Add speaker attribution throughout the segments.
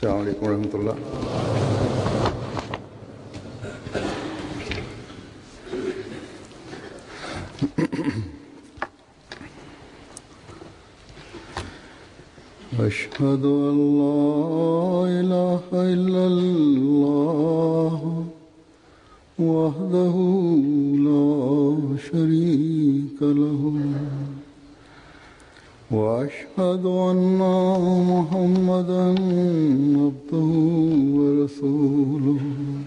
Speaker 1: السلام عليكم ورحمة الله أشهد أن لا إله إلا الله وحده لا شريك له وأشهد أن محمدا عبده ورسوله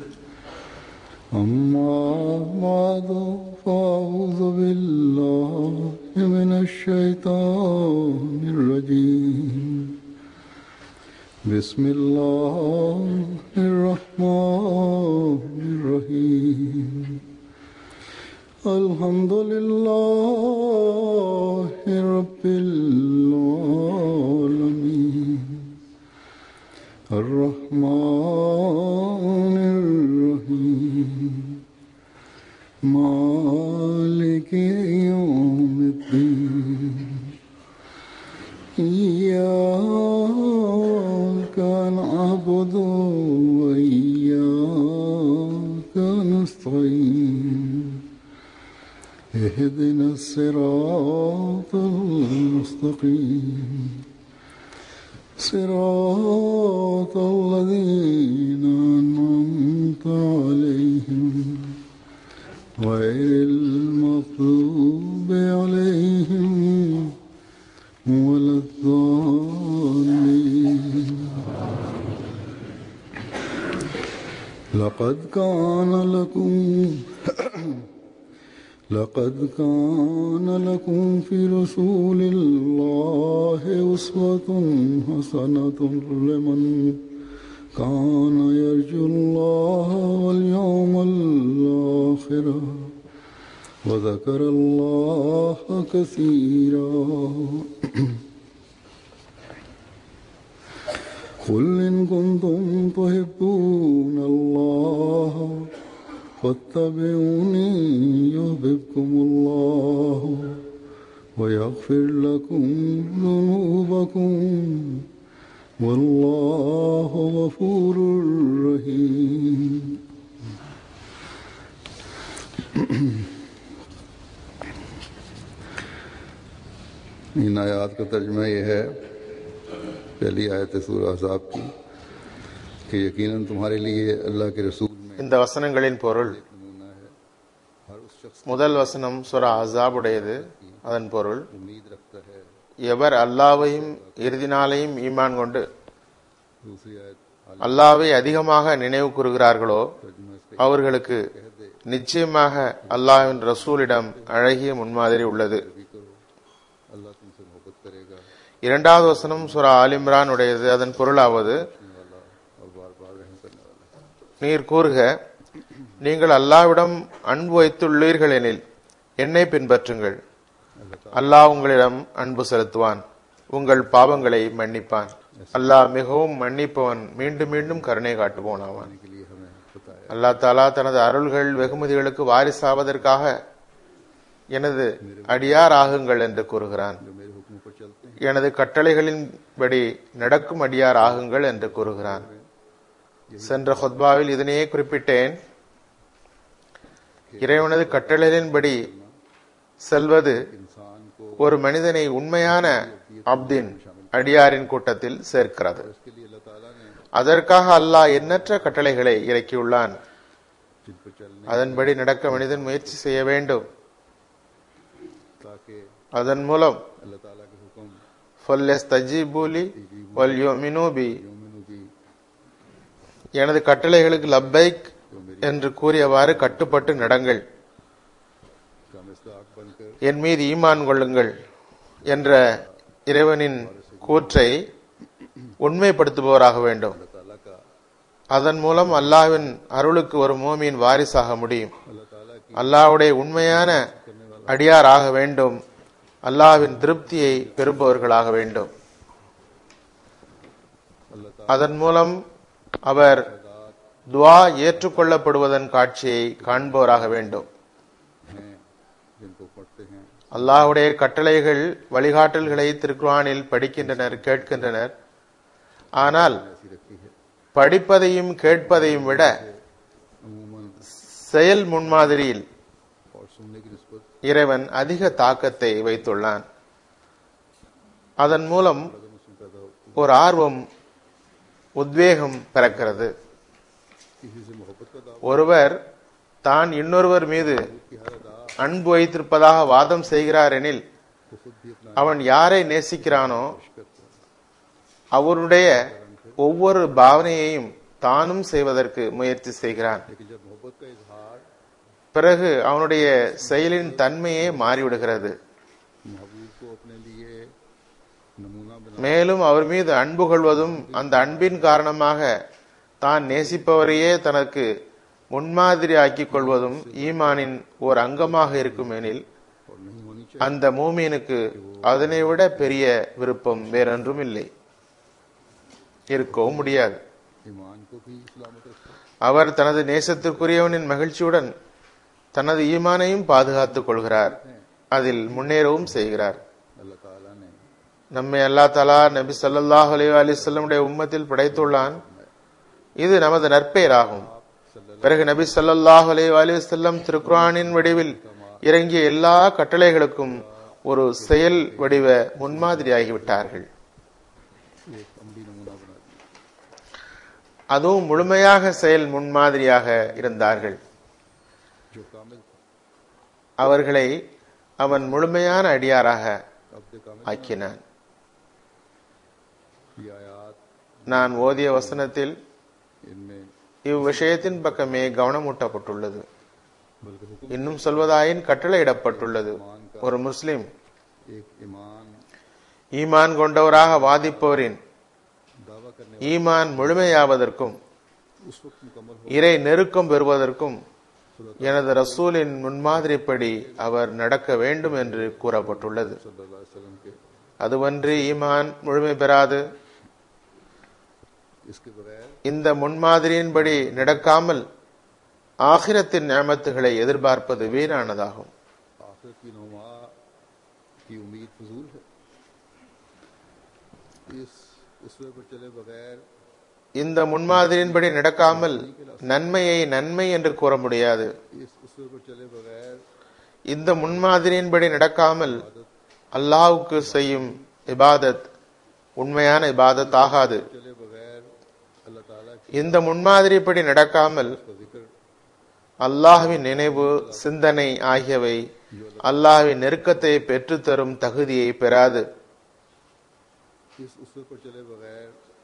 Speaker 1: أما بعد فأعوذ بالله من الشيطان الرجيم بسم الله الرحمن الرحيم الحمد لله رب العالمين الرحمن الرحيم مالك يوم الدين إياك نعبد وإياك نستعين اهدنا الصراط المستقيم صراط الذين أنعمت عليهم غير المغضوب عليهم ولا الضالين لقد كان لكم لقد كان لكم في رسول الله أسوة حسنة لمن كان يرجو الله واليوم الآخر وذكر الله كثيرا قل إن كنتم تحبون الله فاتبعوني يحببكم الله ويغفر لكم ذنوبكم والله غفور رحيم इन आयात का तर्जमा यह है पहली आयत सूर अजाब की कि यकीनन तुम्हारे लिए अल्लाह के रसूल में
Speaker 2: இந்த வசனங்களின் பொருள்
Speaker 1: नमूना है हर उस शख्स
Speaker 2: முதல் வசனம் சுரா அசாபுடையது அதன் பொருள்
Speaker 1: की उम्मीद रखता है
Speaker 2: எவர் அல்லாவையும் இறுதி நாளையும் ஈமான் கொண்டு
Speaker 1: दूसरी आयत
Speaker 2: அல்லாவை அதிகமாக நினைவு கூறுகிறார்களோ
Speaker 1: तर्जुमा इसका
Speaker 2: அவர்களுக்கு நிச்சயமாக அல்லாஹ்வின் ரசூலிடம் அழகிய முன்மாதிரி உள்ளது
Speaker 1: भी करो अल्लाह तुमसे मोहब्बत करेगा
Speaker 2: இரண்டாவது வசனம் சுரா ஆலிம்ரான் உடையது அதன் பொருளாவது
Speaker 1: करने वाला और बार बार रहम करने वाला
Speaker 2: நீர் கூறுக நீங்கள் அல்லாவிடம் அன்பு வைத்துள்ளீர்கள் எனில் என்னை பின்பற்றுங்கள் அல்லாஹ் உங்களிடம் அன்பு செலுத்துவான் உங்கள் பாவங்களை மன்னிப்பான் அல்லாஹ் மிகவும் மன்னிப்பவன் மீண்டும் மீண்டும் கருணை காட்டுவோன் ஆவான்
Speaker 1: के लिए हमें बताया
Speaker 2: அல்லாஹ் தாலா தனது அருள்கள் வெகுமதிகளுக்கு வாரிசாவதற்காக எனது அடியார் ஆகுங்கள் என்று கூறுகிறான்
Speaker 1: जो मेरे हुक्म पर चलते हैं
Speaker 2: எனது கட்டளைகளின்படி நடக்கும் அடியார் ஆகுங்கள் என்று கூறுகிறான் சென்ற ஹொத்பாவில் இதனையே குறிப்பிட்டேன் இறைவனது கட்டளைகளின்படி செல்வது
Speaker 1: इंसान को
Speaker 2: ஒரு மனிதனை உண்மையான அப்தின் அடியாரின் கூட்டத்தில் சேர்க்கிறது
Speaker 1: इसके लिए अल्लाह ताला ने
Speaker 2: அதற்காக அல்லாஹ் எண்ணற்ற கட்டளைகளை இறக்கியுள்ளான்
Speaker 1: जिन पर चलने
Speaker 2: அதன்படி நடக்க மனிதன் முயற்சி செய்ய வேண்டும்
Speaker 1: ताकि
Speaker 2: அதன் மூலம்
Speaker 1: अल्लाह ताला के हुक्म
Speaker 2: ஃபல்யஸ்தஜீபூலி வல்யுமினூபி
Speaker 1: योमिनु की
Speaker 2: எனது கட்டளைகளுக்கு லப்பைக் என்று கூறியவாறு கட்டுப்பட்டு நடங்கள்
Speaker 1: का मिस्ताक बनकर
Speaker 2: என் மீது ஈமான் கொள்ளுங்கள் என்ற இறைவனின் கூற்றை உண்மைப்படுத்துபவராக வேண்டும்
Speaker 1: अल्लाह ताला का
Speaker 2: அதன் மூலம் அல்லாஹ்வின் அருளுக்கு ஒரு மோமியின் வாரிசாக முடியும்
Speaker 1: अल्लाह ताला की
Speaker 2: அல்லாஹ்வுடைய உண்மையான அடியாராக வேண்டும் அல்லாஹ்வின் திருப்தியை பெறுபவர்களாக வேண்டும்
Speaker 1: अल्लाह ताला
Speaker 2: அதன் மூலம் அவர் துவா ஏற்றுக்கொள்ளப்படுவதன் காட்சியை காண்பவராக வேண்டும்
Speaker 1: हैं जिनको पढ़ते हैं
Speaker 2: அல்லாஹ்வுடைய கட்டளைகள் வழிகாட்டல்களை திருக்குரானில் படிக்கின்றனர் கேட்கின்றனர் ஆனால்
Speaker 1: ऐसी रखी है
Speaker 2: படிப்பதையும் கேட்பதையும் விட
Speaker 1: अमूमन
Speaker 2: செயல் முன்மாதிரியில்
Speaker 1: और सुनने की नस्बत
Speaker 2: இறைவன் அதிக தாக்கத்தை வைத்துள்ளான் அதன் மூலம்
Speaker 1: अगर मुस्लिम पैदा होती
Speaker 2: ஒரு ஆர்வம் உத்வேகம் பிறக்கிறது
Speaker 1: किसी से मोहब्बत का दावा
Speaker 2: ஒருவர் தான் இன்னொருவர் மீது
Speaker 1: की हर अदा
Speaker 2: அன்பு வைத்திருப்பதாக வாதம் செய்கிறார் எனில்
Speaker 1: को खुद भी अपना
Speaker 2: அவன் யாரை நேசிக்கிறானோ
Speaker 1: करता है
Speaker 2: அவருடைய ஒவ்வொரு பாவனையையும் தானும் செய்வதற்கு முயற்சி செய்கிறான்
Speaker 1: लेकिन जब मोहब्बत का इजहार
Speaker 2: பிறகு அவனுடைய செயலின் தன்மையே மாறிவிடுகிறது
Speaker 1: महबूब को अपने लिए नमूना बना
Speaker 2: மேலும் அவர் மீது அன்பு கொள்வதும் அந்த அன்பின் காரணமாக தான் நேசிப்பவரையே தனக்கு முன்மாதிரி ஆக்கிக் கொள்வதும் ஈமானின் ஓர் அங்கமாக இருக்கும் எனில்
Speaker 1: और नहीं होनी चाहिए
Speaker 2: அந்த மூமீனுக்கு அதனை விட பெரிய விருப்பம் வேறொன்றும் இல்லை இருக்கவும் முடியாது
Speaker 1: ईमान को भी सलामत रखता है
Speaker 2: அவர் தனது நேசத்திற்குரியவனின் மகிழ்ச்சியுடன் தனது ஈமானையும் பாதுகாத்துக் கொள்கிறார் அதில் முன்னேறவும் செய்கிறார்
Speaker 1: अल्लाह ताला ने
Speaker 2: நம்மை அல்லா தலா நபி ஸல்லல்லாஹு அலைஹி வஸல்லமுடைய உம்மத்தில் படைத்துள்ளான் இது நமது நற்பெயராகும் பிறகு நபி ஸல்லல்லாஹு அலைஹி வஸல்லம் திருக்குர்ஆனின் வடிவில் இறங்கிய எல்லா கட்டளைகளுக்கும் ஒரு செயல் வடிவ முன்மாதிரியாகிவிட்டார்கள்
Speaker 1: एक अमली नमूना बना दिया
Speaker 2: அதுவும் முழுமையாக செயல் முன்மாதிரியாக இருந்தார்கள்
Speaker 1: जो कामिल था
Speaker 2: அவர்களை அவன் முழுமையான அடியாராக
Speaker 1: अब्द कामिल
Speaker 2: ஆக்கினான்
Speaker 1: ये आयात
Speaker 2: நான் ஓதிய வசனத்தில்
Speaker 1: इनमें
Speaker 2: இவ்விஷயத்தின் பக்கமே கவனமூட்டப்பட்டுள்ளது
Speaker 1: बल्कि हुक्म
Speaker 2: இன்னும் சொல்வதாயின் கட்டளையிடப்பட்டுள்ளது ஒரு முஸ்லிம்
Speaker 1: एक ईमान
Speaker 2: ஈமான் கொண்டவராக வாதிப்பவரின்
Speaker 1: दावा करने
Speaker 2: ஈமான் முழுமையாவதற்கும்
Speaker 1: उस वक्त मुकम्मल हो
Speaker 2: இறை நெருக்கம் பெறுவதற்கும் எனது ரசூலின் முன்மாதிரிப்படி அவர் நடக்க வேண்டும் என்று கூறப்பட்டுள்ளது
Speaker 1: सल्लल्लाहु अलैहि वसल्लम के
Speaker 2: அதுவன்றி ஈமான் முழுமை பெறாது
Speaker 1: इसके बगैर
Speaker 2: இந்த முன்மாதிரியின்படி நடக்காமல் ஆகிரத்தின் நியமத்துகளை எதிர்பார்ப்பது வீணானதாகும்
Speaker 1: आखिरत की नुमा की उम्मीद फजूल है इस उसवे पर चले बगैर
Speaker 2: இந்த முன்மாதிரியின்படி நடக்காமல் நன்மையை நன்மை என்று கூற முடியாது
Speaker 1: इस उसवे पर चले बगैर
Speaker 2: இந்த முன்மாதிரியின்படி நடக்காமல் அல்லாஹ்வுக்கு செய்யும் இபாதத் உண்மையான இபாதத் ஆகாது
Speaker 1: चले बगैर अल्लाह ताला
Speaker 2: இந்த முன்மாதிரிப்படி நடக்காமல்
Speaker 1: का जिक्र
Speaker 2: அல்லாஹ்வின் நினைவு சிந்தனை ஆகியவை அல்லாஹ்வின் நெருக்கத்தை பெற்றுத்தரும் தகுதியை பெறாது
Speaker 1: इस उसवे पर चले बगैर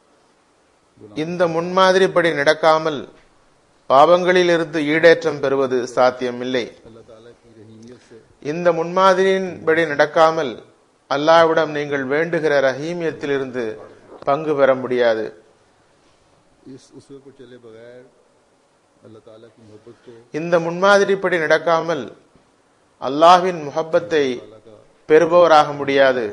Speaker 2: இந்த முன்மாதிரிப்படி நடக்காமல் பாவங்களிலிருந்து ஈடேற்றம் பெறுவது சாத்தியமில்லை
Speaker 1: अल्लाह ताला की रहीमियत से
Speaker 2: இந்த முன்மாதிரியின்படி நடக்காமல் அல்லாஹ்விடம் நீங்கள் வேண்டுகிற ரஹீமியத்திலிருந்து பங்கு பெற முடியாது
Speaker 1: इस उसवे पर चले बगैर अल्लाह ताला की मोहब्बत को
Speaker 2: இந்த முன்மாதிரிப்படி நடக்காமல் அல்லாஹ்வின் முஹப்பத்தை
Speaker 1: ताला का
Speaker 2: பெறுபவராக முடியாது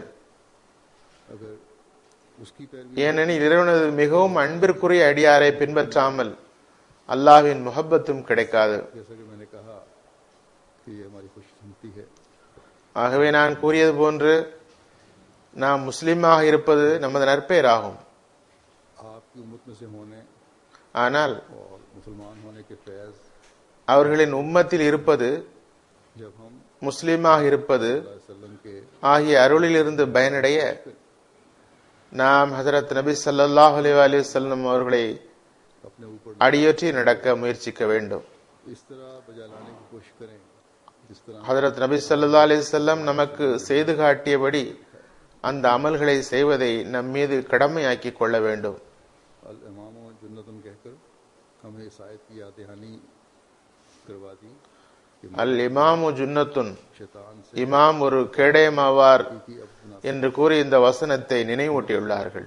Speaker 1: अगर उसकी पैरवी
Speaker 2: ஏனெனில் இறைவனது மிகவும் அன்பிற்குரிய அடியாரை பின்பற்றாமல் அல்லாஹ்வின் முஹப்பத்தும் கிடைக்காது
Speaker 1: जैसा कि मैंने कहा कि ये हमारी खुशकिस्मती है
Speaker 2: ஆகவே நான் கூறியது போன்று நாம் முஸ்லிமாக இருப்பது நமது நற்பெயராகும்
Speaker 1: आपकी उम्मत में से होने
Speaker 2: ஆனால்
Speaker 1: और मुसलमान होने के फैज
Speaker 2: அவர்களின் உம்மத்தில் இருப்பது
Speaker 1: जब हम
Speaker 2: முஸ்லிமாக இருப்பது
Speaker 1: वसल्लम के
Speaker 2: ஆகிய அருளிலிருந்து பயனடைய நாம் ஹசரத் நபி ஸல்லல்லாஹு அலைஹி வஸல்லம் அவர்களை
Speaker 1: अपने ऊपर
Speaker 2: அடியொற்றி நடக்க முயற்சிக்க வேண்டும்
Speaker 1: इस तरह बजा लाने की कोशिश करें जिस तरह
Speaker 2: ஹதரத் நபி ஸல்லல்லாஹு அலைஹி வஸல்லம் நமக்கு செய்து காட்டியபடி அந்த அமல்களை செய்வதை நம் மீது கடமையாக்கிக் கொள்ள வேண்டும்
Speaker 1: अल इमाम जन्नतन कहकर हमें इस आयत की याद दहानी करवा दी कि
Speaker 2: அல் இமாமு ஜுன்னத்துன்
Speaker 1: शैतान से
Speaker 2: இமாம் ஒரு கேடயமாவார்
Speaker 1: की अब ना
Speaker 2: என்று கூறி இந்த வசனத்தை நினைவூட்டியுள்ளார்கள்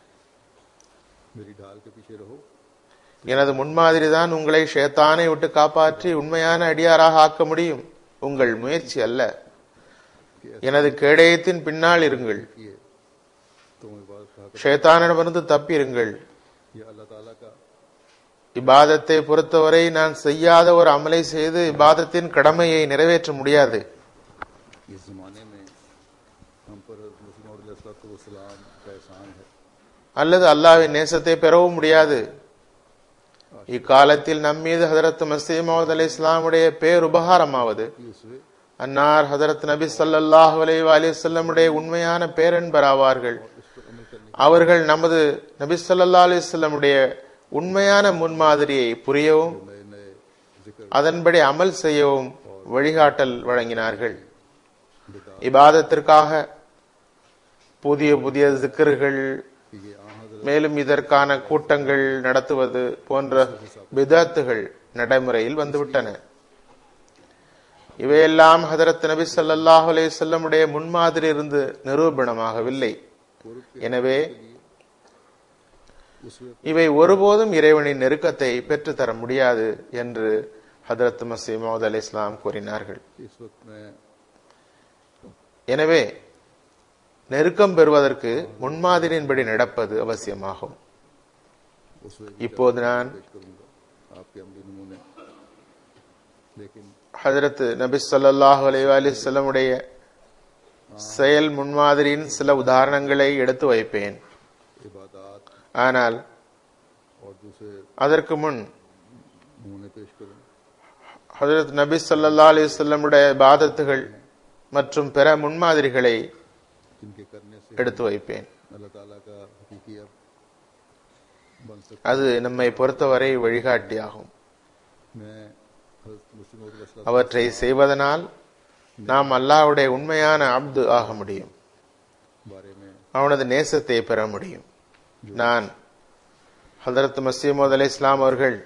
Speaker 1: मेरी ढाल के पीछे रहो
Speaker 2: எனது முன்மாதிரி தான் உங்களை ஷேத்தானை விட்டு காப்பாற்றி உண்மையான அடியாராக ஆக்க முடியும் உங்கள் முயற்சி அல்ல எனது கேடயத்தின் பின்னால் இருங்கள்
Speaker 1: किए तो इबादत कहा
Speaker 2: ஷேத்தானிடமிருந்து தப்பிருங்கள்
Speaker 1: यह अल्लाह ताला का
Speaker 2: இபாதத்தை பொறுத்தவரை நான் செய்யாத ஒரு அமலை செய்து இபாதத்தின் கடமையை நிறைவேற்ற முடியாது
Speaker 1: इस जमाने में हम पर मुस्लिम सलाम का एहसान है
Speaker 2: அல்லது அல்லாஹ்வின் நேசத்தை பெறவும் முடியாது இக்காலத்தில் நம் மீது ஹதரத் மசீமது அலி இஸ்லாமுடைய பேருபகாரமாவது
Speaker 1: उसवे
Speaker 2: அன்னார் ஹதரத் நபி ஸல்லல்லாஹு அலைஹி வஸல்லமுடைய உண்மையான பேரன்பர் ஆவார்கள் அவர்கள் நமது நபி ஸல்லல்லாஹு அலைஹி வஸல்லமுடைய உண்மையான முன்மாதிரியை புரியவும்
Speaker 1: नए नए जिक्र
Speaker 2: அதன்படி அமல் செய்யவும் வழிகாட்டல் வழங்கினார்கள் இபாதத்திற்காக புதிய புதிய சிக்கர்கள்
Speaker 1: कि ये आ हजरत
Speaker 2: மேலும் இதற்கான கூட்டங்கள் நடத்துவது போன்ற பிதாத்துகள் நடைமுறையில் வந்துவிட்டன இவையெல்லாம் ஹதரத் நபி ஸல்லல்லாஹு அலைஹி வஸல்லமுடைய முன்மாதிரி இருந்து நிரூபணமாகவில்லை எனவே
Speaker 1: उसवे
Speaker 2: இவை ஒருபோதும் இறைவனின் நெருக்கத்தை பெற்றுத்தர முடியாது என்று ஹதரத் மசீமோத் அலி இஸ்லாம் கூறினார்கள்
Speaker 1: इस वक्त मैं
Speaker 2: எனவே நெருக்கம் பெறுவதற்கு முன்மாதிரியின்படி நடப்பது அவசியமாகும்
Speaker 1: उसवे
Speaker 2: இப்போது நான்
Speaker 1: पेश करूंगा आपके अमली नमूने लेकिन
Speaker 2: ஹஜரத் நபி ஸல்லல்லாஹு அலைஹி வஸல்லமுடைய செயல் முன்மாதிரியின் சில உதாரணங்களை எடுத்து வைப்பேன்
Speaker 1: इबादत
Speaker 2: ஆனால்
Speaker 1: और दूसरे
Speaker 2: அதற்கு முன்
Speaker 1: नमूने पेश करूं
Speaker 2: ஹஜரத் நபி ஸல்லல்லாஹு அலைஹி வஸல்லமுடைய பாதத்துகள் மற்றும் பிற முன்மாதிரிகளை
Speaker 1: जिनके करने से
Speaker 2: எடுத்து வைப்பேன்
Speaker 1: अल्लाह ताला का हकीकी अब बन सकता
Speaker 2: அது நம்மை பொறுத்தவரை வழிகாட்டியாகும்
Speaker 1: मैं हजरत मुस्लिम मौद
Speaker 2: அவற்றை செய்வதனால் நாம் அல்லாஹ்வுடைய உண்மையான அப்து ஆக முடியும்
Speaker 1: बारे में
Speaker 2: அவனது நேசத்தை பெற முடியும் நான் ஹதரத் மசீமது அலி இஸ்லாம் அவர்கள்